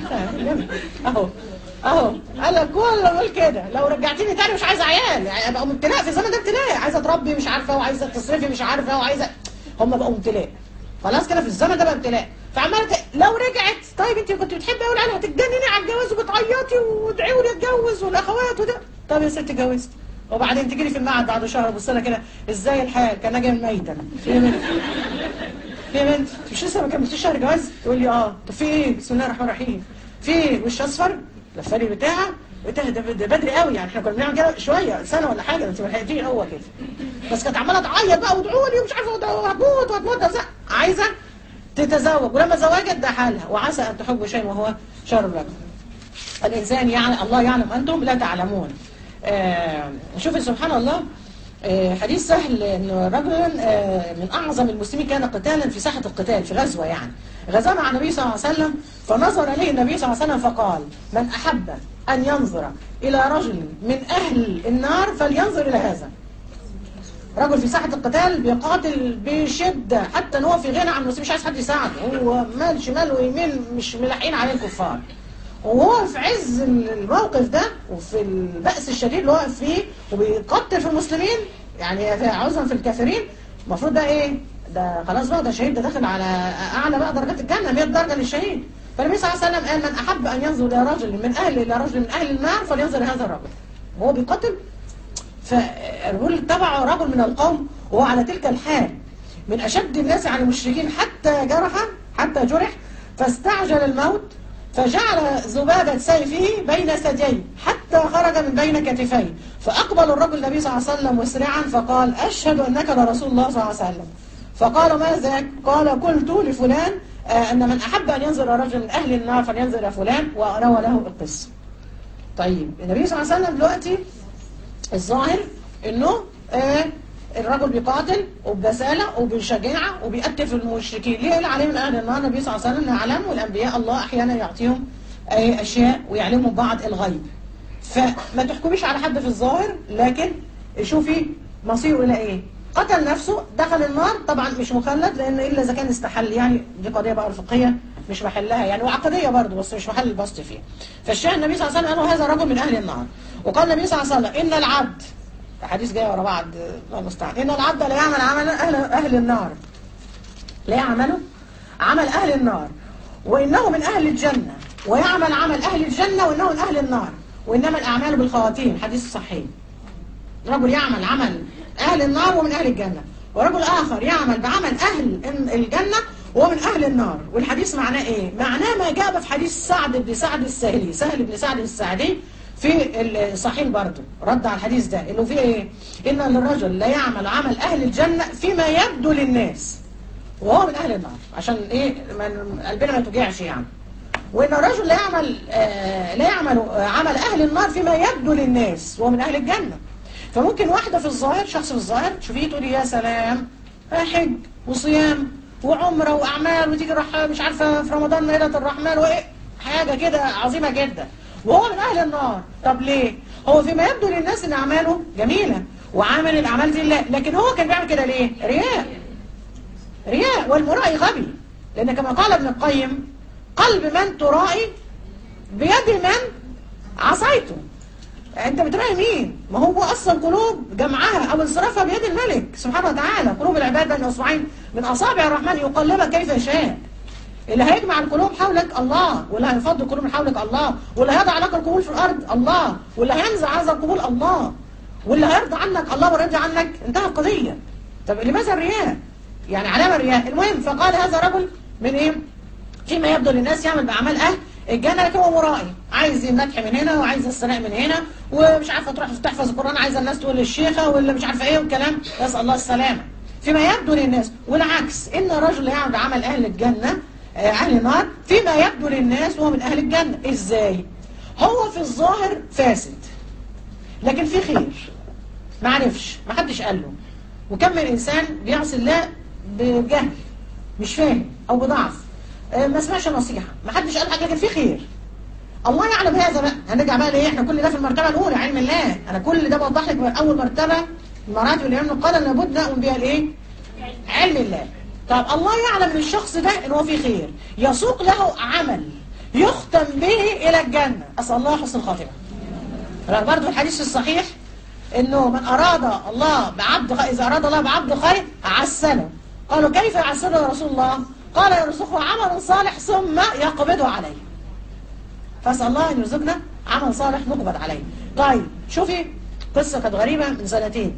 اهو اهو قال لك كله بيقول كده لو رجعتيني تاني مش عايزه عيال يعني ابقى ابتلاء في الزمن ده ابتلاء عايزه تربي مش عارفه وعايزه تصرفي مش عارفه وعايزه هم بقوا ابتلاء خلاص كده في الزمن ده بقى ابتلاء فعماله ت... لو رجعت طيب انت كنت بتحبي قوي العيال هتتجنني على الجواز وبتعيطي وادعوا لي اتجوز والاخوات وده طب يا ست اتجوزت وبعدين تجي لي في المعهد بعد شهر ابص لها كده ازاي الحال كان جاي ميتا في ايه في ايه بنت مش لسه ما كملتيش شهر جواز تقول لي اه طب في ايه بسم الله الرحمن الرحيم في ايه وش اصفر لفالي بتاعها ده, ده, ده بدري قوي يعني احنا كنا بنعمل كده شويه سنه ولا حاجه انت ما لحقتيش هو كده بس كانت عماله تعيط بقى وادعوا لي ومش عارفه وهتموت وهتموت عايزه تتزوج ولما زوجت ده حالها وعسى ان تحبوا شيء وهو شر لكم الانسان يعني الله يعلم انتم لا تعلمون آه شوف سبحان الله آه حديث سهل ان رجل آه من اعظم المسلمين كان قتالا في ساحه القتال في غزوه يعني غزا مع النبي صلى الله عليه وسلم فنظر اليه النبي صلى الله عليه وسلم فقال من احب ان ينظر الى رجل من اهل النار فلينظر الى هذا رجل في ساحة القتال بيقاتل بشدة حتى ان هو في غنى عن المسلمين مش عايز حد يساعده هو مال شمال ويمين مش ملاحقين عليه الكفار وهو في عز الموقف ده وفي البأس الشديد اللي واقف فيه وبيقتل في المسلمين يعني عذرا في الكافرين المفروض ده ايه ده خلاص بقى ده شهيد ده داخل على اعلى بقى درجات الجنة 100 درجة للشهيد فالنبي صلى الله عليه وسلم قال من احب ان ينظر الى رجل من اهل الى رجل من اهل النار فلينظر هذا الرجل وهو بيقتل فالرجل تبعه رجل من القوم وهو على تلك الحال من أشد الناس على المشركين حتى جرح حتى جرح فاستعجل الموت فجعل ذبابة سيفه بين ثدييه حتى حتى خرج من بين كتفيه فأقبل الرجل النبي صلى الله عليه وسلم مسرعا فقال أشهد أنك لرسول الله صلى الله عليه وسلم فقال ما ذاك قال قلت لفلان آه، أن من أحب أن ينظر رجل من أهل النار فلينظر إلى فلان وروى له القصة طيب النبي صلى الله عليه وسلم دلوقتي الظاهر انه آه الرجل بيقاتل وببسالة وبشجاعة وبيقتل في المشركين ليه قال عليه من أهل النار النبي صلى الله عليه وسلم يعلم والأنبياء الله أحيانا يعطيهم آه أشياء ويعلموا بعض الغيب فما تحكميش على حد في الظاهر لكن شوفي مصيره إلى إيه قتل نفسه دخل النار طبعا مش مخلد لأن إلا إذا كان استحل يعني دي قضية بقى فقهية مش محلها يعني وعقدية برضه بس مش محل البسط فيها فالشاهد النبي صلى الله عليه وسلم قال هذا رجل من أهل النار وقال النبي صلى الله عليه وسلم إن العبد حديث جاي ورا بعض الله المستعان إن العبد لا يعمل عمل أهل, أهل النار لا يعمل عمل أهل النار وإنه من أهل الجنة ويعمل عمل أهل الجنة وإنه من أهل النار وإنما الأعمال بالخواتيم حديث صحيح رجل يعمل عمل أهل النار ومن أهل الجنة ورجل آخر يعمل بعمل أهل الجنة ومن أهل النار والحديث معناه إيه؟ معناه ما جاء في حديث سعد بن سعد الساهلي سهل بن سعد الساعدي في الصحيح برضه رد على الحديث ده اللي فيه إيه؟ إن الرجل لا يعمل عمل أهل الجنة فيما يبدو للناس وهو من أهل النار عشان إيه من قلبنا ما توجعش يعني وإن الرجل لا يعمل آه لا يعمل آه عمل أهل النار فيما يبدو للناس وهو من أهل الجنة فممكن واحدة في الظاهر شخص في الظاهر تشوفيه تقولي يا سلام حج وصيام وعمرة وأعمال وتيجي رح مش عارفة في رمضان ليلة الرحمن وإيه حاجة كده عظيمة جدا وهو من أهل النار طب ليه؟ هو فيما يبدو للناس إن أعماله جميلة وعمل الأعمال دي لله لكن هو كان بيعمل كده ليه؟ رياء رياء والمرائي غبي لأن كما قال ابن القيم قلب من ترائي بيد من عصيته انت بتراعي مين ما هو اصلا قلوب جمعها او انصرافها بيد الملك سبحانه وتعالى قلوب العباد بين اصبعين من اصابع الرحمن يقلبها كيف يشاء اللي هيجمع القلوب حولك الله واللي هيفض القلوب من حولك الله واللي هيضع لك القبول في الارض الله واللي هينزع هذا القبول الله واللي هيرضى عنك الله ويرضى عنك انتهى القضيه طب لماذا الرياء يعني علامه الرياء المهم فقال هذا رجل من ايه فيما يبدو للناس يعمل باعمال اهل الجنة لكن هو مرائي عايز المدح من هنا وعايز الثناء من هنا ومش عارفة تروح تحفظ القرآن عايزة الناس تقول للشيخة ولا مش عارفة ايه والكلام نسأل الله السلامة فيما يبدو للناس والعكس إن الرجل يعمل عمل أهل الجنة أهل النار فيما يبدو للناس وهو من أهل الجنة إزاي هو في الظاهر فاسد لكن في خير ما عرفش ما حدش قال له وكم من إنسان بيعصي الله بجهل مش فاهم أو بضعف ما سمعش نصيحة ما حدش قال حاجة لكن في خير الله يعلم هذا بقى هنرجع بقى ليه احنا كل ده في المرتبة الأولى علم الله أنا كل ده بوضح لك من أول مرتبة مراتب العلم قال لابد نؤمن بها الايه علم الله طب الله يعلم من الشخص ده ان هو فيه خير يسوق له عمل يختم به إلى الجنة أسأل الله حسن الخاتمة برضه الحديث الصحيح انه من اراد الله بعبد خير اذا اراد الله بعبد خير عسله قالوا كيف يعسله يا رسول الله قال يرزقه عمل صالح ثم يقبضه عليه فاسال الله ان يرزقنا عمل صالح نقبض عليه طيب شوفي قصه كانت غريبه من سنتين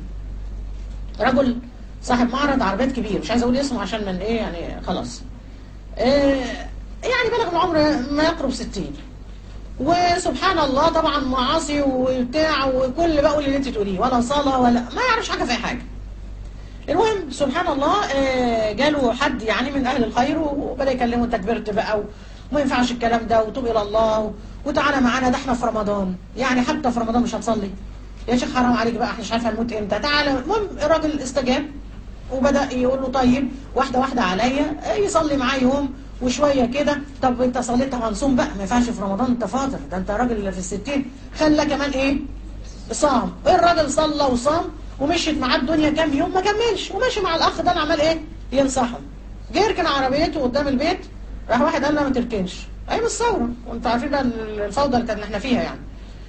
رجل صاحب معرض عربيات كبير مش عايز اقول اسمه عشان من ايه يعني خلاص إيه يعني بلغ العمر ما يقرب 60 وسبحان الله طبعا معاصي وبتاع وكل بقى اللي انت تقوليه ولا صلاه ولا ما يعرفش حاجه في اي حاجه المهم سبحان الله جاله حد يعني من اهل الخير وبدا يكلمه انت كبرت بقى وما ينفعش الكلام ده وتوب الى الله وتعالى معانا ده احنا في رمضان يعني حتى في رمضان مش هنصلي يا شيخ حرام عليك بقى احنا مش عارفه هنموت امتى تعالى المهم الراجل استجاب وبدا يقول له طيب واحده واحده عليا يصلي معاه يوم وشويه كده طب انت صليت هنصوم بقى ما ينفعش في رمضان انت فاطر ده انت راجل في الستين خلى كمان ايه صام الراجل صلى وصام ومشيت معاه الدنيا كام يوم ما كملش وماشي مع الاخ ده عمال ايه ينصحه جه يركن عربيته قدام البيت راح واحد قال له ما تركنش ايام الثوره وانتوا عارفين بقى الفوضى اللي كنا احنا فيها يعني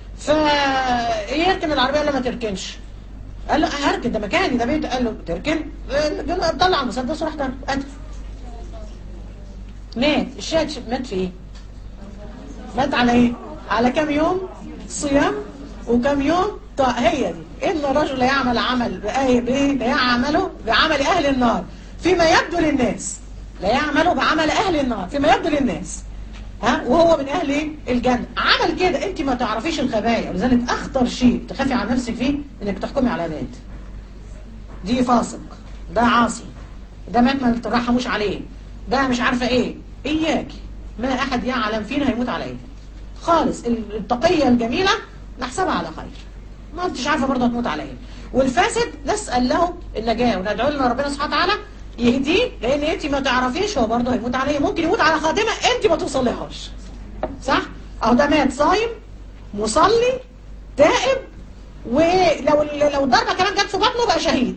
فيركن العربيه قال له ما تركنش قال له هركن ده مكاني ده بيت قال له تركن طلع المسدس وراح قتل مات الشاهد مات في ايه مات على ايه على كام يوم صيام وكم يوم طيب هي دي ان الرجل يعمل عمل بايه بايه لا يعمله بعمل اهل النار فيما يبدو للناس لا يعمله بعمل اهل النار فيما يبدو للناس ها وهو من اهل ايه الجنه عمل كده انت ما تعرفيش الخبايا ولذلك اخطر شيء تخافي على نفسك فيه انك تحكمي على بنات دي فاسق ده عاصي ده مات ما ترحموش عليه ده مش عارفه ايه اياكي ما احد يعلم فينا هيموت على ايه خالص التقيه الجميله نحسبها على خير ما انتش عارفه برضه هتموت على ايه والفاسد نسال له النجاه وندعو لنا ربنا سبحانه وتعالى يهديه لان انت ما تعرفيش هو برضه هيموت على ايه ممكن يموت على خاتمه انت ما توصليهاش صح اهو ده مات صايم مصلي تائب ولو لو الضربه كمان جت في بطنه بقى شهيد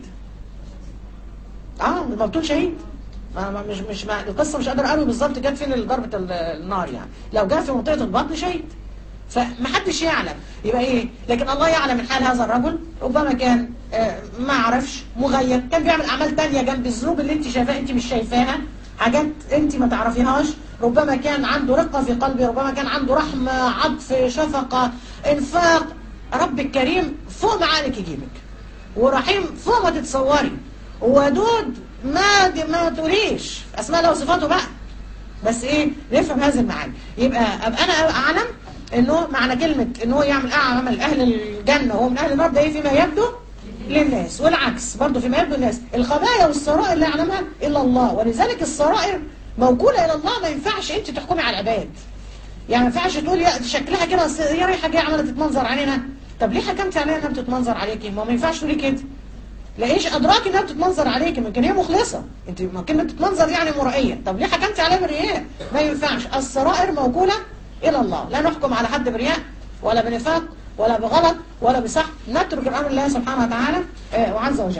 اه المقتول شهيد ما ما- مش مش ما القصه مش قادر اقول بالظبط جت فين ضربه ال- النار يعني لو جت في منطقه البطن شهيد فمحدش يعلم يبقى ايه لكن الله يعلم من حال هذا الرجل ربما كان آه، ما عرفش مغيب كان بيعمل اعمال تانية جنب الذنوب اللي انت شايفاها انت مش شايفاها حاجات انت ما تعرفيهاش ربما كان عنده رقة في قلبه ربما كان عنده رحمة عطف شفقة انفاق رب الكريم فوق معانك يجيبك ورحيم فوق ما تتصوري ودود ما ما تقوليش اسماء له وصفاته بقى بس ايه نفهم هذه المعاني يبقى ابقى انا اعلم انه معنى كلمة ان هو يعمل اعمل اهل الجنة وهو من اهل النار ده ايه فيما يبدو للناس والعكس برضه فيما يبدو للناس الخبايا والسرائر لا يعلمها الا الله ولذلك السرائر موكولة الى الله ما ينفعش انت تحكمي على العباد يعني ما ينفعش تقول يا شكلها كده أصل هي رايحه جايه عماله تتمنظر علينا طب ليه حكمت عليها انها بتتمنظر عليكي ما هو ما ينفعش تقولي كده لا ايش ادراك انها بتتمنظر عليكي ممكن هي مخلصه انت ممكن بتتمنظر يعني مرائيه طب ليه حكمتي عليها بالرياء ما ينفعش السرائر موكوله الى الله لا نحكم على حد برياء ولا بنفاق ولا بغلط ولا بصح نترك الامر لله سبحانه وتعالى آه، وعز وجل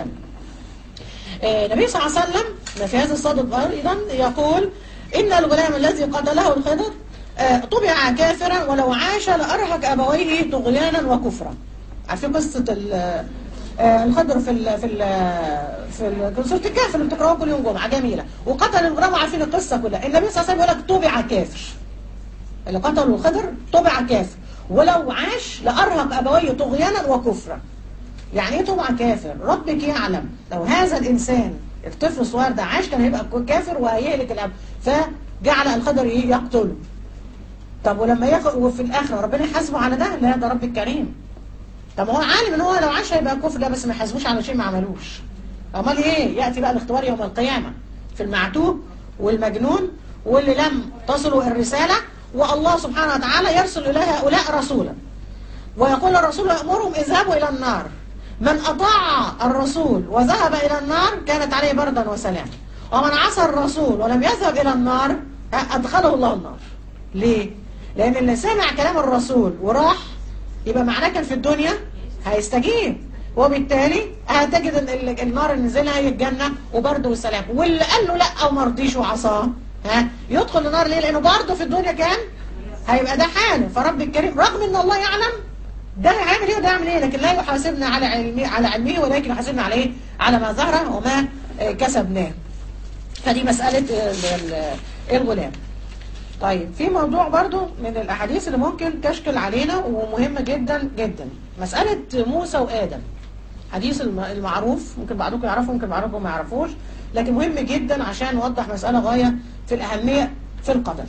آه، النبي صلى الله عليه وسلم في هذا الصدد ايضا يقول ان الغلام الذي قتله الخضر آه، طبع كافرا ولو عاش لارهق ابويه طغيانا وكفرا عارفين قصه ال- آه، الخضر في ال في ال في ال- سوره الكهف اللي بتقراوها كل يوم جمعه جميله وقتل الغلام عارفين القصه كلها النبي صلى الله عليه وسلم يقول لك طبع كافر اللي قتلوا الخضر طبع كافر ولو عاش لارهق ابويه طغيانا وكفرا يعني ايه طبعا كافر ربك يعلم لو هذا الانسان الطفل الصغير ده عاش كان هيبقى كافر وهيهلك الاب فجعل الخضر ايه يقتله طب ولما ياخد وفي الاخره ربنا يحاسبه على ده لا ده رب الكريم طب هو عالم ان هو لو عاش هيبقى كفر ده بس ما يحاسبوش على شيء ما عملوش امال ايه ياتي بقى الاختبار يوم القيامه في المعتوه والمجنون واللي لم تصله الرساله والله سبحانه وتعالى يرسل الى هؤلاء رسولا ويقول الرسول يأمرهم اذهبوا إلى النار من أطاع الرسول وذهب إلى النار كانت عليه بردا وسلام ومن عصى الرسول ولم يذهب إلى النار أدخله الله النار ليه؟ لأن اللي سمع كلام الرسول وراح يبقى معناه كان في الدنيا هيستجيب وبالتالي هتجد ان ال- النار اللي نزلها هي الجنة وبرده والسلام واللي قال له لا او مرضيش وعصاه ها يدخل النار ليه لانه برضه في الدنيا كان هيبقى ده حاله فرب الكريم رغم ان الله يعلم ده هيعمل ايه وده هيعمل ايه لكن لا يحاسبنا على علمه على علمه ولكن يحاسبنا على ايه على ما ظهر وما آه، كسبناه فدي مسألة ال- ال- الغلام طيب في موضوع برضو من الأحاديث اللي ممكن تشكل علينا ومهمة جدا جدا مسألة موسى وآدم حديث الم- المعروف ممكن بعضكم يعرفه ممكن بعضكم ما يعرفوش لكن مهم جدا عشان نوضح مسألة غاية في الأهمية في القدر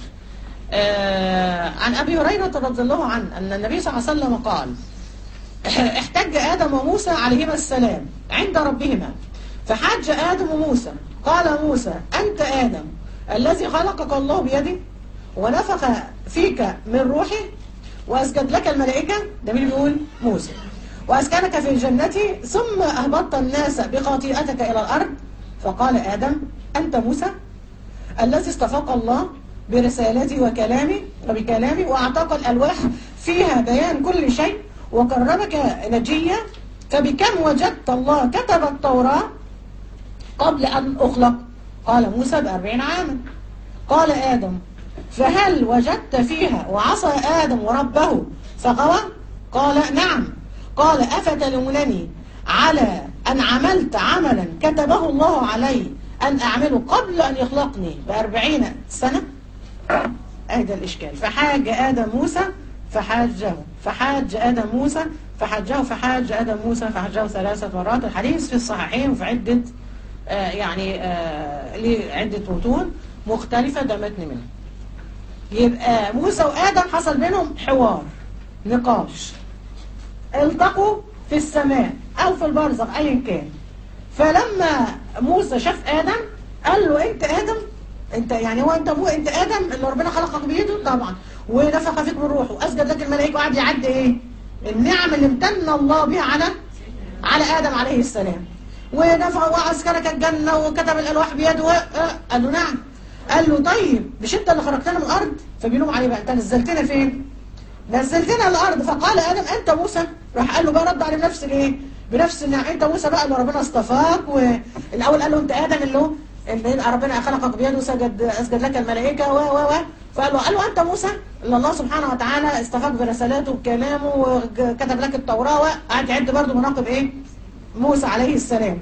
آه عن أبي هريرة رضي الله عنه أن النبي صلى الله عليه وسلم قال احتج آدم وموسى عليهما السلام عند ربهما فحج آدم وموسى قال موسى أنت آدم الذي خلقك الله بيده ونفخ فيك من روحه وأسجد لك الملائكة ده مين بيقول موسى وأسكنك في الجنة ثم أهبطت الناس بخطيئتك إلى الأرض فقال آدم أنت موسى الذي استفاق الله برسالتي وكلامي وبكلامي وأعطاك الألواح فيها بيان كل شيء وقربك نجيا فبكم وجدت الله كتب التوراة قبل أن أخلق قال موسى بأربعين عاما قال آدم فهل وجدت فيها وعصى آدم ربه فغوى قال نعم قال أفتلونني على أن عملت عملا كتبه الله علي أن أعمله قبل أن يخلقني بأربعين سنة هذا الإشكال فحاج آدم موسى فحاجه فحاج آدم موسى فحاجه فحاج آدم موسى فحاجه ثلاثة مرات الحديث في الصحيحين وفي عدة آه يعني آه لعدة متون مختلفة ده متن منه يبقى موسى وآدم حصل بينهم حوار نقاش التقوا في السماء أو في البرزخ أيا كان فلما موسى شاف آدم قال له أنت آدم أنت يعني هو أنت مو أنت آدم اللي ربنا خلقك بيده طبعا ونفخ فيك من روحه وأسجد لك الملائكة وقعد يعد إيه النعم اللي امتن الله بها على على آدم عليه السلام ونفع وأسكنك الجنة وكتب الألواح بيده آه، قال له نعم قال له طيب مش أنت اللي خرجتنا من الأرض فبيلوم عليه بقى أنت نزلتنا فين نزلتنا الأرض فقال آدم أنت موسى راح قال له بقى رد عليه بنفس الإيه بنفس النعم أنت موسى بقى اللي ربنا اصطفاك والأول قال له أنت آدم اللي هو اللي ربنا خلقك بيده وسجد أسجد لك الملائكة و و و فقال له قال له أنت موسى اللي الله سبحانه وتعالى اصطفاك برسالاته وبكلامه وكتب لك التوراة وقعد يعد برضه مناقب إيه موسى عليه السلام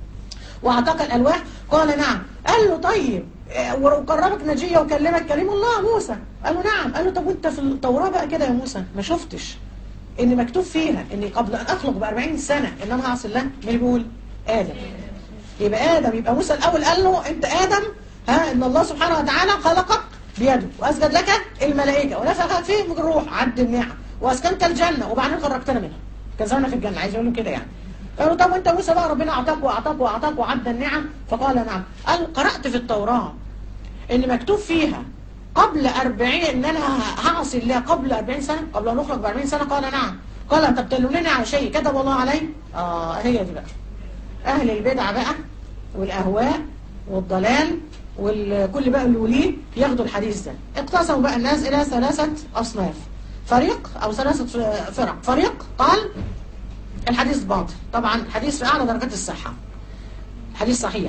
واعتق الألواح قال نعم قال له طيب آه، وقربك نجية وكلمك كلم الله موسى قال له نعم قال له طب وانت في التوراة بقى كده يا موسى ما شفتش ان مكتوب فيها اني قبل ان اخلق ب 40 سنة ان انا هعصي الله مين اللي بيقول ادم يبقى ادم يبقى موسى الاول قال له انت ادم ها ان الله سبحانه وتعالى خلقك بيده واسجد لك الملائكه ونفخ فيه من الروح عد النعم واسكنت الجنه وبعدين خرجتنا منها كان زماننا في الجنه عايز يقول له كده يعني قالوا طب وانت موسى بقى ربنا اعطاك واعطاك واعطاك وعد النعم فقال نعم قال قرات في التوراه ان مكتوب فيها قبل 40 ان انا هعصي الله قبل 40 سنه قبل ان اخرج ب 40 سنه قال نعم قال طب تلونني على شيء كتب الله عليه اه هي دي بقى اهل البدع بقى والاهواء والضلال وكل بقى اللي وليه ياخدوا الحديث ده اقتسموا بقى الناس الى ثلاثه اصناف فريق او ثلاثه فرق فريق قال الحديث باطل طبعا حديث في اعلى درجات الصحه حديث صحيح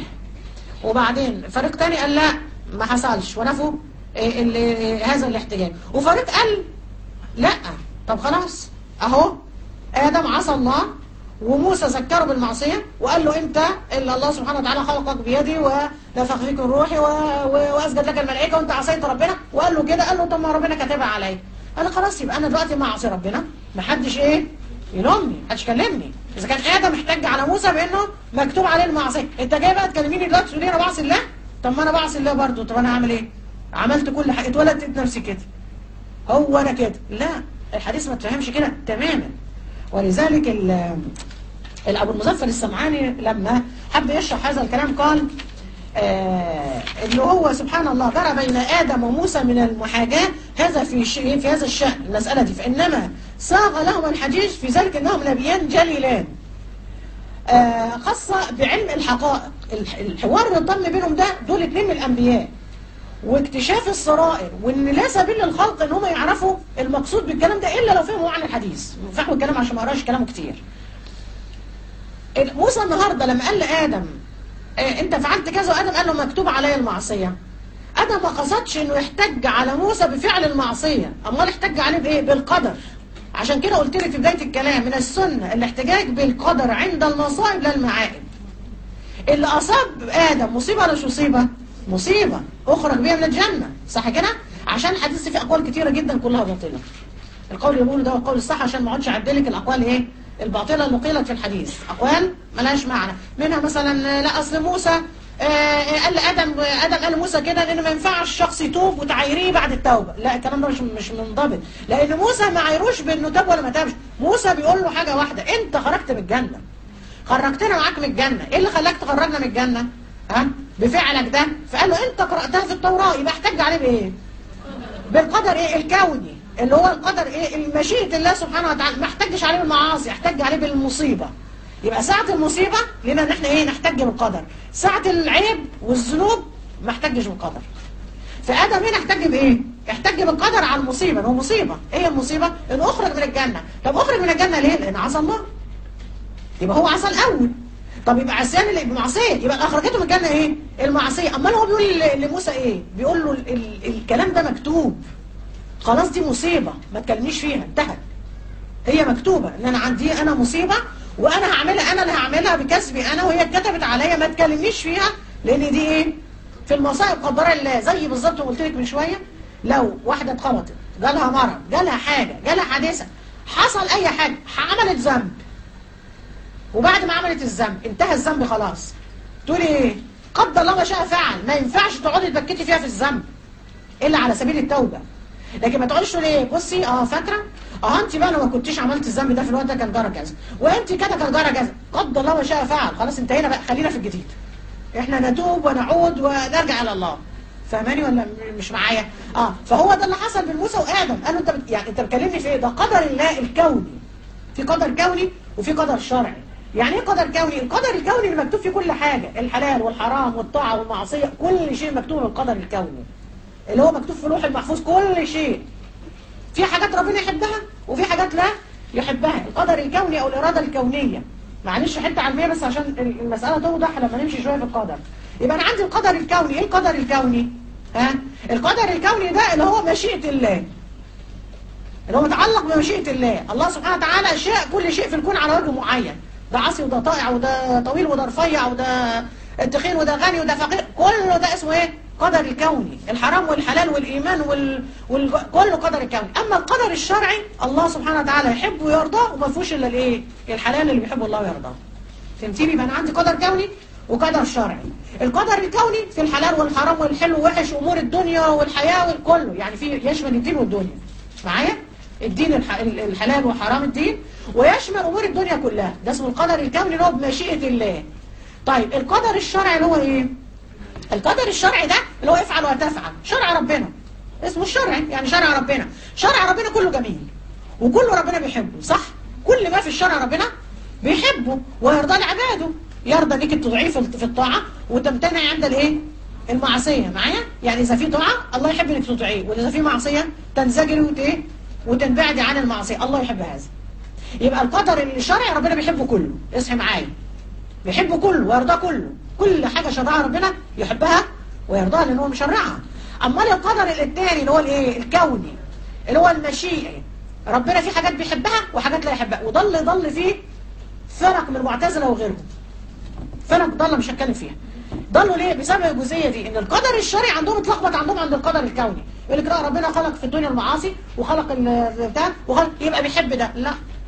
وبعدين فريق تاني قال لا ما حصلش ونفوا إيه ال- إيه هذا الاحتجاج وفريق قال لا طب خلاص اهو ادم عصى الله وموسى ذكره بالمعصيه وقال له انت الا الله سبحانه وتعالى خلقك بيدي ونفخ فيك من روحي و... و... واسجد لك الملائكه وانت عصيت ربنا وقال له كده قال له طب ما ربنا كاتبها عليا قال له خلاص يبقى انا دلوقتي ما اعصي ربنا ما حدش ايه يلومني محدش يكلمني اذا كان ادم احتج على موسى بانه مكتوب عليه المعصيه انت جاي بقى تكلميني دلوقتي تقولي انا بعصي الله طب ما انا بعصي الله برضه طب انا هعمل ايه عملت كل حاجه اتولدت لقيت نفسي كده هو انا كده لا الحديث ما تفهمش كده تماما ولذلك ال- الابو المظفر السمعاني لما حب يشرح هذا الكلام قال آه اللي هو سبحان الله جرى بين ادم وموسى من المحاجاه هذا في شيء في هذا الشان المساله دي فانما صاغ لهما الحديث في ذلك انهم نبيان جليلان آه خاصه بعلم الحقائق الح- الحوار اللي تم بينهم ده دول اتنين من الانبياء واكتشاف السرائر وان لا سبيل للخلق ان هم يعرفوا المقصود بالكلام ده الا لو فهموا عن الحديث فهموا الكلام عشان ما اقراش كلامه كتير موسى النهارده لما قال لادم آه، انت فعلت كذا وادم قال له مكتوب علي المعصيه ادم ما قصدش انه يحتج على موسى بفعل المعصيه امال احتج عليه بايه بالقدر عشان كده قلت لك في بدايه الكلام من السنه الاحتجاج بالقدر عند المصائب لا المعائب اللي اصاب ادم مصيبه ولا مش مصيبه مصيبه اخرج بيها من الجنه صح كده عشان حديث في اقوال كتيره جدا كلها باطله القول اللي بقوله ده هو القول الصح عشان ما اقعدش اعدلك الاقوال ايه الباطله اللي قيلت في الحديث اقوال ملهاش معنى منها مثلا لا اصل موسى آه، آه، قال لادم ادم قال لموسى كده لان ما ينفعش الشخص يتوب وتعايريه بعد التوبه لا الكلام ده مش مش منضبط لان موسى ما عايروش بانه تاب ولا ما تابش موسى بيقول له حاجه واحده انت خرجت من الجنه خرجتنا معاك من الجنه ايه اللي خلاك تخرجنا من الجنه ها بفعلك ده فقال له انت قراتها في التوراه يبقى احتج عليه بايه بالقدر ايه الكوني اللي هو القدر ايه المشيئة الله سبحانه وتعالى ما احتجش عليه بالمعاصي احتج عليه بالمصيبة يبقى ساعة المصيبة لنا ان احنا ايه نحتج بالقدر ساعة العيب والذنوب ما احتجش بالقدر فادم هنا احتج بايه احتج بالقدر على المصيبة هو مصيبة ايه المصيبة ان اخرج من الجنة طب اخرج من الجنة ليه لان عصى الله يبقى هو عصى الاول طب يبقى عصيان اللي بمعصيه يبقى اللي اخرجته من الجنه ايه المعصيه امال هو بيقول ل- لموسى ايه بيقول له ال- ال- الكلام ده مكتوب خلاص دي مصيبه ما تكلمنيش فيها انتهت هي مكتوبه ان انا عندي انا مصيبه وانا هعملها انا اللي هعملها بكسبي انا وهي اتكتبت عليا ما تكلمنيش فيها لان دي ايه في المصائب قدر الله زي بالظبط ما قلت لك من شويه لو واحده اتخبطت جالها مرض جالها حاجه جالها حادثه حصل اي حاجه عملت ذنب وبعد ما عملت الذنب انتهى الذنب خلاص تقولي ايه قدر الله ما شاء فعل ما ينفعش تقعدي تبكتي فيها في الذنب الا على سبيل التوبه لكن ما تقولش ليه بصي اه فاكره اه انت بقى لو ما كنتيش عملت الذنب ده في الوقت ده كان جرى كذا وانت كده كان جرى كذا قدر الله ما شاء فعل خلاص انتهينا بقى خلينا في الجديد احنا نتوب ونعود ونرجع الى الله فاهماني ولا م- مش معايا اه فهو ده اللي حصل بين موسى وادم قالوا انت بت... يعني انت بتكلمني في ايه ده قدر الله الكوني في قدر كوني وفي قدر شرعي يعني ايه قدر كوني القدر الكوني اللي مكتوب فيه كل حاجه الحلال والحرام والطاعه والمعصيه كل شيء مكتوب في القدر الكوني اللي هو مكتوب في اللوح المحفوظ كل شيء في حاجات ربنا يحبها وفي حاجات لا يحبها القدر الكوني او الاراده الكونيه معلش حته علميه بس عشان المساله توضح لما نمشي شويه في القدر يبقى انا عندي القدر الكوني ايه القدر الكوني ها القدر الكوني ده اللي هو مشيئه الله اللي هو متعلق بمشيئه الله الله سبحانه وتعالى شاء كل شيء في الكون على وجه معين ده عاصي وده طائع وده طويل وده رفيع وده تخين وده غني وده فقير كله ده اسمه ايه قدر الكوني الحرام والحلال والايمان وال... وال... كله قدر الكوني اما القدر الشرعي الله سبحانه وتعالى يحبه ويرضاه وما فيهوش الا الايه الحلال اللي بيحبه الله ويرضاه فهمتيني يبقى انا عندي قدر كوني وقدر شرعي القدر الكوني في الحلال والحرام والحلو والوحش امور الدنيا والحياه والكله يعني في يشمل الدين والدنيا معايا الدين الح... الحلال وحرام الدين ويشمل امور الدنيا كلها ده اسمه القدر الكوني اللي هو بمشيئه الله طيب القدر الشرعي اللي هو ايه القدر الشرعي ده اللي هو افعل وتفعل شرع ربنا اسمه الشرعي يعني شرع ربنا شرع ربنا كله جميل وكله ربنا بيحبه صح كل ما في الشرع ربنا بيحبه ويرضى لعباده يرضى انك تضعيه في في الطاعه وتمتنعي عند الايه المعصيه معايا يعني اذا في طاعه الله يحب انك تطيعيه واذا في معصيه تنزجري وت ايه وتنبعدي عن المعصيه الله يحب هذا يبقى القدر الشرعي ربنا بيحبه كله اصحي معايا بيحبه كله ويرضاه كله كل حاجه شرعها ربنا يحبها ويرضاها لان هو مشرعها امال القدر الثاني اللي هو الايه الكوني اللي هو المشيئه ربنا في حاجات بيحبها وحاجات لا يحبها وضل ضل فيه فرق من المعتزله وغيرهم فرق ضل مش هتكلم فيها ضلوا ليه بسبب الجزئيه دي ان القدر الشرعي عندهم اتلخبط عندهم عند القدر الكوني يقول لك لا ربنا خلق في الدنيا المعاصي وخلق البتاع وخلق يبقى بيحب ده لا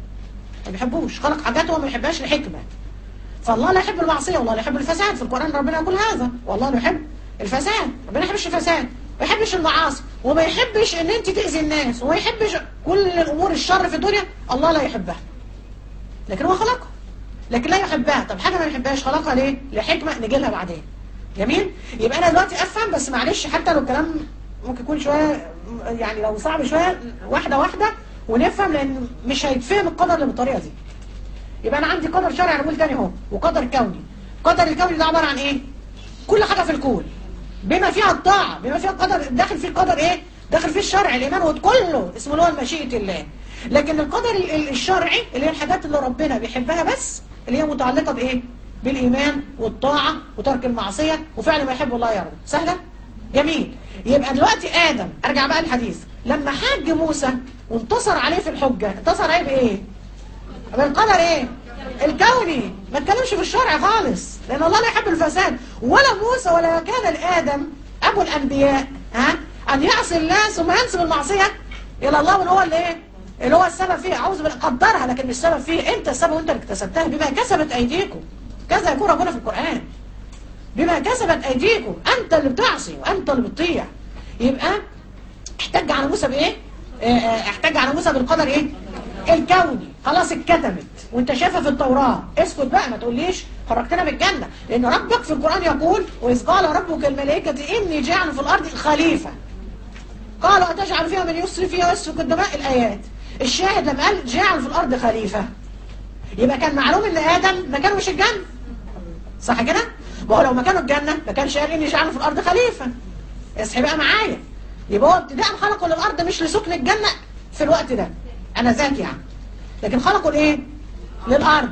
ما بيحبوش خلق حاجات هو ما بيحبهاش لحكمه فالله لا يحب المعصيه والله لا يحب الفساد في القران ربنا يقول هذا والله لا يحب الفساد ربنا ما يحبش الفساد ما يحبش المعاصي وما يحبش ان انت تاذي الناس وما يحبش كل الامور الشر في الدنيا الله لا يحبها لكن هو خلقها لكن لا يحبها طب حاجه ما يحبهاش خلقها ليه لحكمه نجي لها بعدين جميل يبقى انا دلوقتي افهم بس معلش حتى لو الكلام ممكن يكون شويه يعني لو صعب شويه واحده واحده ونفهم لان مش هيتفهم القدر اللي بالطريقه دي يبقى انا عندي قدر شرعي نقول تاني اهو وقدر كوني قدر الكوني ده عباره عن ايه كل حاجه في الكون بما فيها الطاعه بما فيها القدر داخل فيه القدر ايه داخل فيه الشرع الايمان وكله اسمه اللي هو مشيئه الله لكن القدر ال- الشرعي اللي هي الحاجات اللي ربنا بيحبها بس اللي هي متعلقه بايه بالايمان والطاعه وترك المعصيه وفعل ما يحب الله يرضى سهله جميل يبقى دلوقتي ادم ارجع بقى الحديث لما حج موسى وانتصر عليه في الحجه انتصر عليه بايه بالقدر ايه الكوني ما تكلمش في الشرع خالص لان الله لا يحب الفساد ولا موسى ولا كان لادم ابو الانبياء ها ان يعصي الله ثم ينسب المعصيه الى الله من هو اللي ايه اللي هو السبب فيه اعوذ بالله قدرها لكن مش السبب فيه انت السبب وانت اللي اكتسبتها بما كسبت ايديكم كذا يقول ربنا في القران بما كسبت ايديكم انت اللي بتعصي وانت اللي بتطيع يبقى احتج على موسى بايه اه، اه، احتج على موسى بالقدر ايه الكوني خلاص اتكتبت وانت شايفها في التوراة اسكت بقى ما تقوليش خرجتنا من الجنة لان ربك في القرآن يقول واذ قال ربك الملائكة اني جاعل في الارض خليفة قالوا اتجعل فيها من يسري فيها ويسفك الدماء الايات الشاهد لما قال جاعل في الارض خليفة يبقى كان معلوم ان ادم ما كانوا مش الجنة صح كده ما هو لو ما كانوا الجنة ما كانش قال اني جاعل في الارض خليفة اصحي بقى معايا يبقى هو ابتداء خلقوا للارض مش لسكن الجنة في الوقت ده انا ذات يعني لكن خلقوا لايه للارض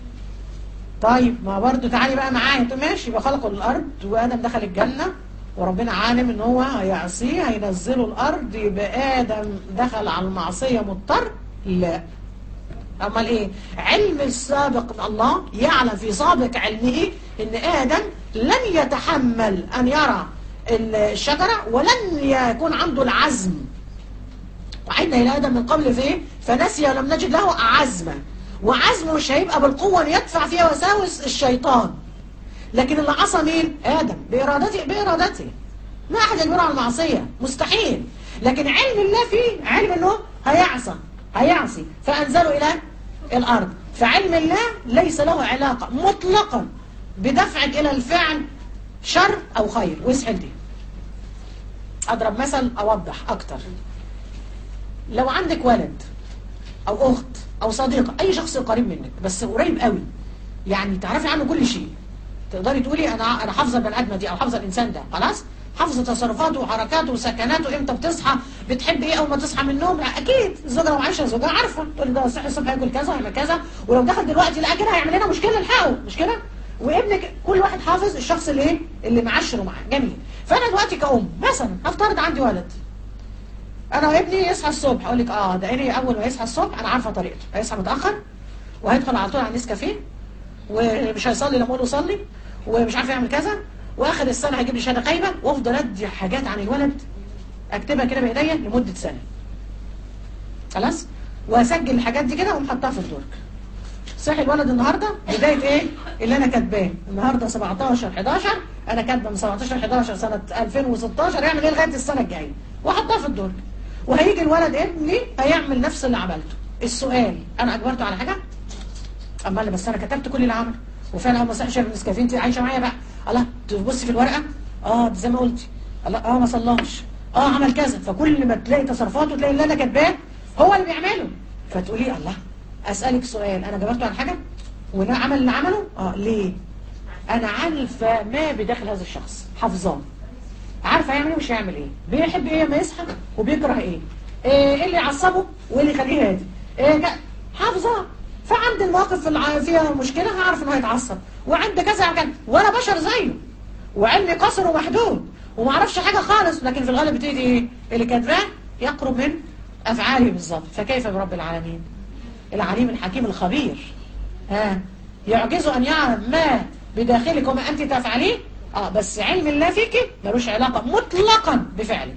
طيب ما برضه تعالي بقى معايا طب ماشي يبقى خلقوا للارض وادم دخل الجنه وربنا عالم ان هو هيعصيه هينزله الارض يبقى ادم دخل على المعصيه مضطر لا امال ايه علم السابق من الله يعلم في سابق علمه ان ادم لن يتحمل ان يرى الشجره ولن يكون عنده العزم وعدنا إلى آدم من قبل في إيه؟ فنسي ولم نجد له عزما وعزمه مش هيبقى بالقوة اللي يدفع فيها وساوس الشيطان لكن اللي عصى مين؟ آدم بإرادته بإرادته ما احد يجبره على المعصيه مستحيل لكن علم الله فيه علم انه هيعصى هيعصي فانزله الى الارض فعلم الله ليس له علاقه مطلقا بدفعك الى الفعل شر او خير واسحل دي اضرب مثل اوضح اكتر لو عندك ولد او اخت او صديقه اي شخص قريب منك بس قريب قوي يعني تعرفي عنه كل شيء تقدري تقولي انا انا حافظه البني ادمه دي او حافظه الانسان ده خلاص حافظه تصرفاته وحركاته وسكناته امتى بتصحى بتحب ايه اول ما تصحى من النوم اكيد الزوجه لو عايشه زوجها عارفه تقول ده صحي الصبح ياكل كذا ويعمل كذا ولو دخل دلوقتي لا كده هيعمل لنا مشكله الحقه مش كده وابنك كل واحد حافظ الشخص اللي ايه اللي معشره معاه جميل فانا دلوقتي كأم مثلا هفترض عندي ولد انا وابني يصحى الصبح اقول لك اه ده ابني اول ما يصحى الصبح انا عارفه طريقته هيصحى متاخر وهيدخل على طول على النسكافيه ومش هيصلي لما اقول له صلي ومش عارف يعمل كذا واخر السنه هيجيب لي شهاده خايبه وافضل ادي حاجات عن الولد اكتبها كده بايديا لمده سنه خلاص واسجل الحاجات دي كده واقوم حاطاها في الدرج صحي الولد النهارده بدايه ايه اللي انا كاتباه النهارده 17 11 انا كاتبه من 17 11 سنه 2016 يعمل ايه لغايه السنه الجايه واحطها في الدرج وهيجي الولد ابني هيعمل نفس اللي عملته السؤال انا اجبرته على حاجه اما اللي بس انا كتبت كل اللي عمله وفعلا اول ما صحي شرب النسكافيه انت عايشه معايا بقى الله تبصي في الورقه اه زي ما قلتي الله اه ما صلاش اه عمل كذا فكل ما تلاقي تصرفاته تلاقي اللي انا كاتباه هو اللي بيعمله فتقولي الله اسالك سؤال انا جبرته عن حاجه وده عمل اللي عمله اه ليه انا عارفه ما بداخل هذا الشخص حافظاه عارفه هيعمل ايه مش هيعمل ايه بيحب ايه لما يصحى وبيكره ايه ايه اللي يعصبه وايه اللي يخليه هادي ايه جا- حافظاه فعند المواقف اللي ع- فيها مشكله هعرف انه هيتعصب وعند كذا كان وانا بشر زيه وعلمي قصر ومحدود وما اعرفش حاجه خالص لكن في الغالب بتيجي ايه اللي كاتباه يقرب من افعاله بالظبط فكيف برب العالمين العليم الحكيم الخبير ها يعجز ان يعلم ما بداخلك وما انت تفعليه اه بس علم الله فيك ملوش علاقه مطلقا بفعلك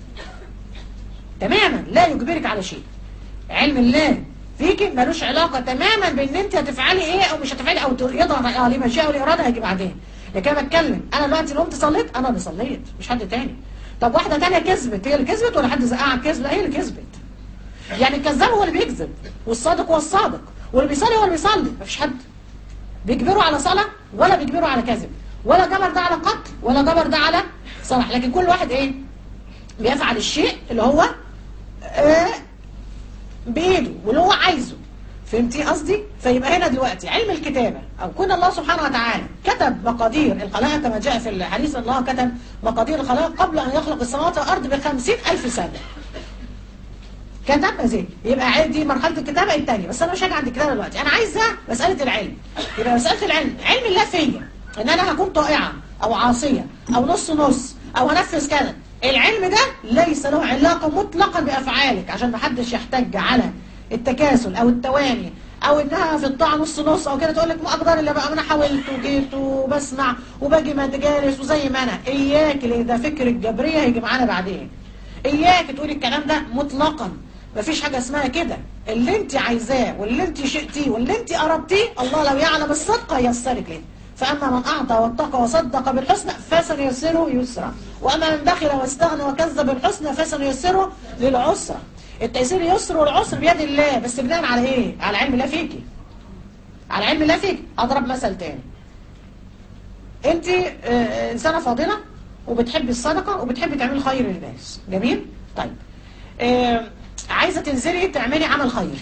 تماما لا يجبرك على شيء علم الله فيك ملوش علاقه تماما بان انت هتفعلي ايه او مش هتفعلي او يضع عليه مشيئه والاراده هيجي بعدين لكن انا بتكلم انا دلوقتي لو قمت صليت انا اللي صليت مش حد تاني طب واحده تانية كذبت هي اللي كذبت ولا حد زقها على الكذب لا هي اللي كذبت يعني الكذاب هو اللي بيكذب والصادق هو الصادق واللي بيصلي هو اللي بيصلي مفيش حد بيجبروا على صلاة ولا بيجبروا على كذب ولا جبر ده على قتل ولا جبر ده على صلاح لكن كل واحد ايه بيفعل الشيء اللي هو آه بايده واللي هو عايزه فهمتي قصدي فيبقى هنا دلوقتي علم الكتابة او كون الله سبحانه وتعالى كتب مقادير الخلائق كما جاء في الحديث الله كتب مقادير الخلائق قبل ان يخلق السماوات والارض بخمسين الف سنة كتبنا زي يبقى عادي دي مرحله الكتابه الثانيه بس انا مش هاجي عند الكتابه دلوقتي انا عايزه مساله العلم يبقى مساله العلم علم الله فيا ان انا هكون طائعه او عاصيه او نص نص او انفذ كذا العلم ده ليس له علاقه مطلقا بافعالك عشان ما حدش يحتج على التكاسل او التواني او انها في الطاعه نص نص او كده تقول لك ما اقدر الا بقى انا حاولت وجيت وبسمع وباجي ما جالس وزي ما انا اياك لان ده فكر الجبريه هيجي معانا بعدين اياك تقولي الكلام ده مطلقا مفيش حاجة اسمها كده اللي انت عايزاه واللي انت شئتيه واللي انت قربتيه الله لو يعلم الصدق ييسرك ليه فأما من أعطى واتقى وصدق بالحسنى فسنيسره يسرا وأما من بخل واستغنى وكذب بالحسنى فسنيسره للعسرى التيسير يسر والعسر بيد الله بس بناء على ايه؟ على علم الله فيكي على علم الله فيكي أضرب مثل تاني انت آه، انسانة فاضلة وبتحبي الصدقة وبتحبي تعملي خير للناس جميل؟ طيب آه، عايزة تنزلي تعملي عمل خيري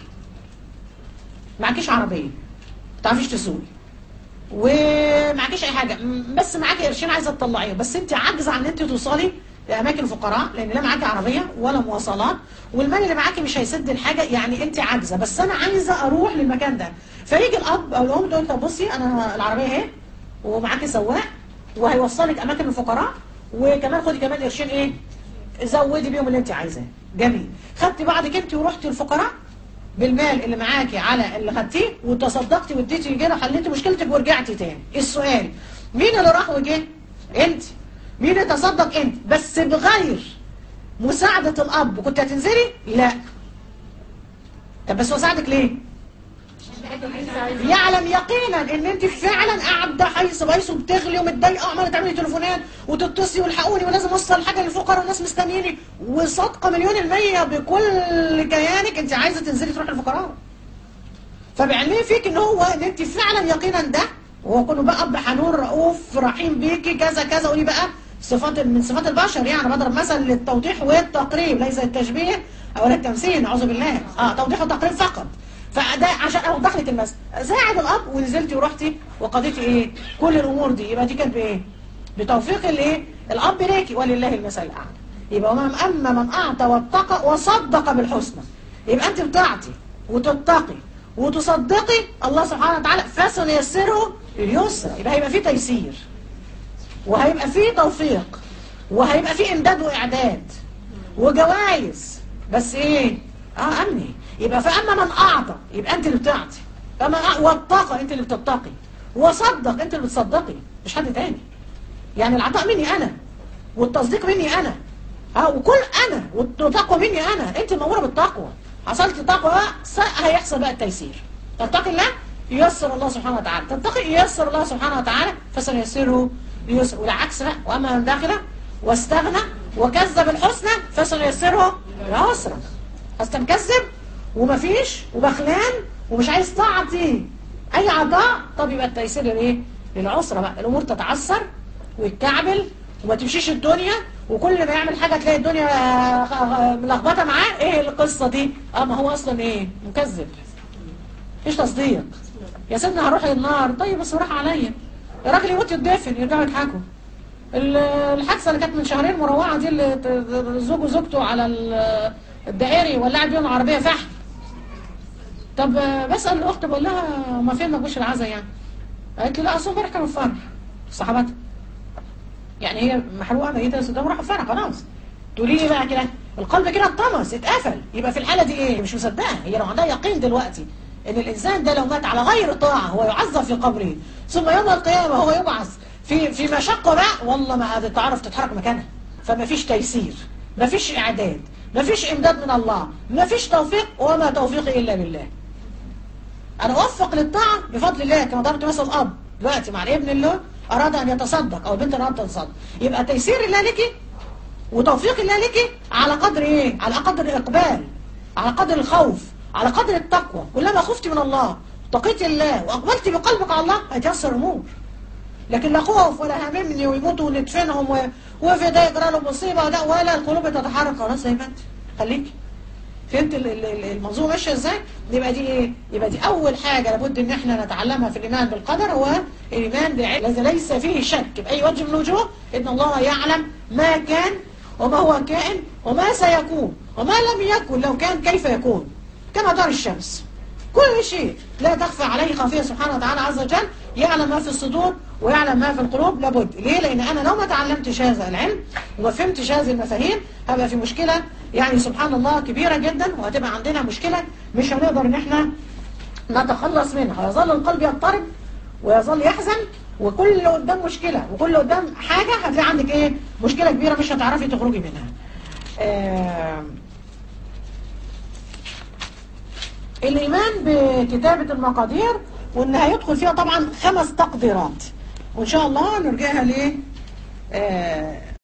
معكيش عربية تعرفيش تسوقي ومعكيش اي حاجة م- بس معاكي قرشين عايزة تطلعيهم بس انت عاجزة عن ان انت توصلي لاماكن فقراء لان لا معاكي عربية ولا مواصلات والمال اللي معاكي مش هيسد الحاجة يعني انت عاجزة بس انا عايزة اروح للمكان ده فيجي الاب او الام تقول طب بصي انا العربية اهي ومعاكي سواق وهيوصلك اماكن الفقراء وكمان خدي كمان قرشين ايه زودي بيهم اللي انت عايزاه جميل خدتي بعضك انت ورحتي الفقراء بالمال اللي معاكي على اللي خدتيه وتصدقتي واديتي كده حليتي مشكلتك ورجعتي تاني السؤال مين اللي راح وجه انت مين اللي تصدق انت بس بغير مساعدة الاب كنت هتنزلي لا طب بس هو ساعدك ليه يعلم يقينا ان انت فعلا قاعده حيث بيس وبتغلي ومتضايقه وعماله تعملي تليفونات وتتصلي والحقوني ولازم اوصل حاجه للفقراء والناس مستنيني وصادقه مليون المية بكل كيانك انت عايزه تنزلي تروحي للفقراء فبيعلمي فيك ان هو ان انت فعلا يقينا ده وهو كله بقى اب حنون رؤوف رحيم بيكي كذا كذا قولي بقى صفات من صفات البشر يعني بضرب مثل للتوضيح والتقريب ليس التشبيه او التمثيل نعوذ بالله اه توضيح وتقريب فقط فده عشان اوضح لك المثل ساعد الاب ونزلتي ورحتي وقضيتي ايه كل الامور دي يبقى دي كانت بايه بتوفيق الايه الاب ليكي ولله المثل الاعلى يبقى اما من اعطى واتقى وصدق بالحسنى يبقى انت بتعطي وتتقي وتصدقي الله سبحانه وتعالى فسنيسره لليسر يبقى هيبقى فيه تيسير وهيبقى فيه توفيق وهيبقى فيه امداد واعداد وجوائز بس ايه اه امني يبقى فاما من اعطى يبقى انت اللي بتعطي فما واتقى انت اللي بتتقي وصدق انت اللي بتصدقي مش حد تاني يعني العطاء مني انا والتصديق مني انا اه وكل انا والتقوى مني انا انت مأمورة بالتقوى حصلت تقوى بقى هيحصل بقى التيسير تتقي الله ييسر الله سبحانه وتعالى تتقي ييسر الله سبحانه وتعالى فسنيسره ليسر والعكس بقى واما من داخله واستغنى وكذب الحسنى فسنيسره للعسرى اصلا مكذب ومفيش وبخلان ومش عايز تعطي اي عطاء طب يبقى التيسير لايه للعسرى بقى الامور تتعثر ويتكعبل وما تمشيش الدنيا وكل ما يعمل حاجه تلاقي الدنيا ملخبطه معاه ايه القصه دي اه ما هو اصلا ايه مكذب مفيش تصديق يا سيدنا هروح النار طيب بس راح عليا الراجل يموت يتدفن يرجعوا يضحكوا الحادثه اللي كانت من شهرين مروعه دي اللي زوج وزوجته على الدائري ولعت بيهم عربيه فحم طب بسال الاخت بقول لها ما فين ما جوش العزا يعني قالت لي لا اصل امبارح كانوا في فرح صحابتها يعني هي محروقه ميته بس قدام راحوا فرح خلاص تقولي لي بقى كده القلب كده اتطمس اتقفل يبقى في الحاله دي ايه مش مصدقه هي لو عندها يقين دلوقتي ان الانسان ده لو مات على غير طاعه هو يعذب في قبره ثم يوم القيامه هو يبعث في في مشقه بقى والله ما قادره تعرف تتحرك مكانها فما فيش تيسير ما فيش اعداد ما فيش امداد من الله ما فيش توفيق وما توفيقي الا بالله انا اوفق للطاعه بفضل الله كما ضربت مثل اب دلوقتي مع الابن اللي اراد ان يتصدق او البنت ارادت تتصدق يبقى تيسير الله لك وتوفيق الله لك على قدر ايه على قدر الاقبال على قدر الخوف على قدر التقوى كلما خفت من الله اتقيت الله واقبلت بقلبك على الله هيتيسر الامور لكن لا خوف ولا هممني ويموتوا وندفنهم و... وفي ده يجرى له مصيبه ولا ولا القلوب تتحرك خلاص زي ما انت خليك فهمت المنظومه ماشيه ازاي يبقى دي ايه يبقى دي اول حاجه لابد ان احنا نتعلمها في الايمان بالقدر هو الايمان بالعلم الذي ليس فيه شك باي وجه من الوجوه ان الله يعلم ما كان وما هو كائن وما سيكون وما لم يكن لو كان كيف يكون كما دار الشمس كل شيء لا تخفى عليه خافية سبحانه وتعالى عز وجل يعلم ما في الصدور ويعلم ما في القلوب لابد ليه لان انا لو ما تعلمتش هذا العلم وما فهمتش هذه المفاهيم هبقى في مشكلة يعني سبحان الله كبيرة جدا وهتبقى عندنا مشكلة مش هنقدر ان احنا نتخلص منها ويظل القلب يضطرب ويظل يحزن وكل اللي قدام مشكلة وكل اللي قدام حاجة هتلاقي عندك ايه مشكلة كبيرة مش هتعرفي تخرجي منها آه الإيمان بكتابة المقادير وإن هيدخل فيها طبعا خمس تقديرات وإن شاء الله نرجعها ل آه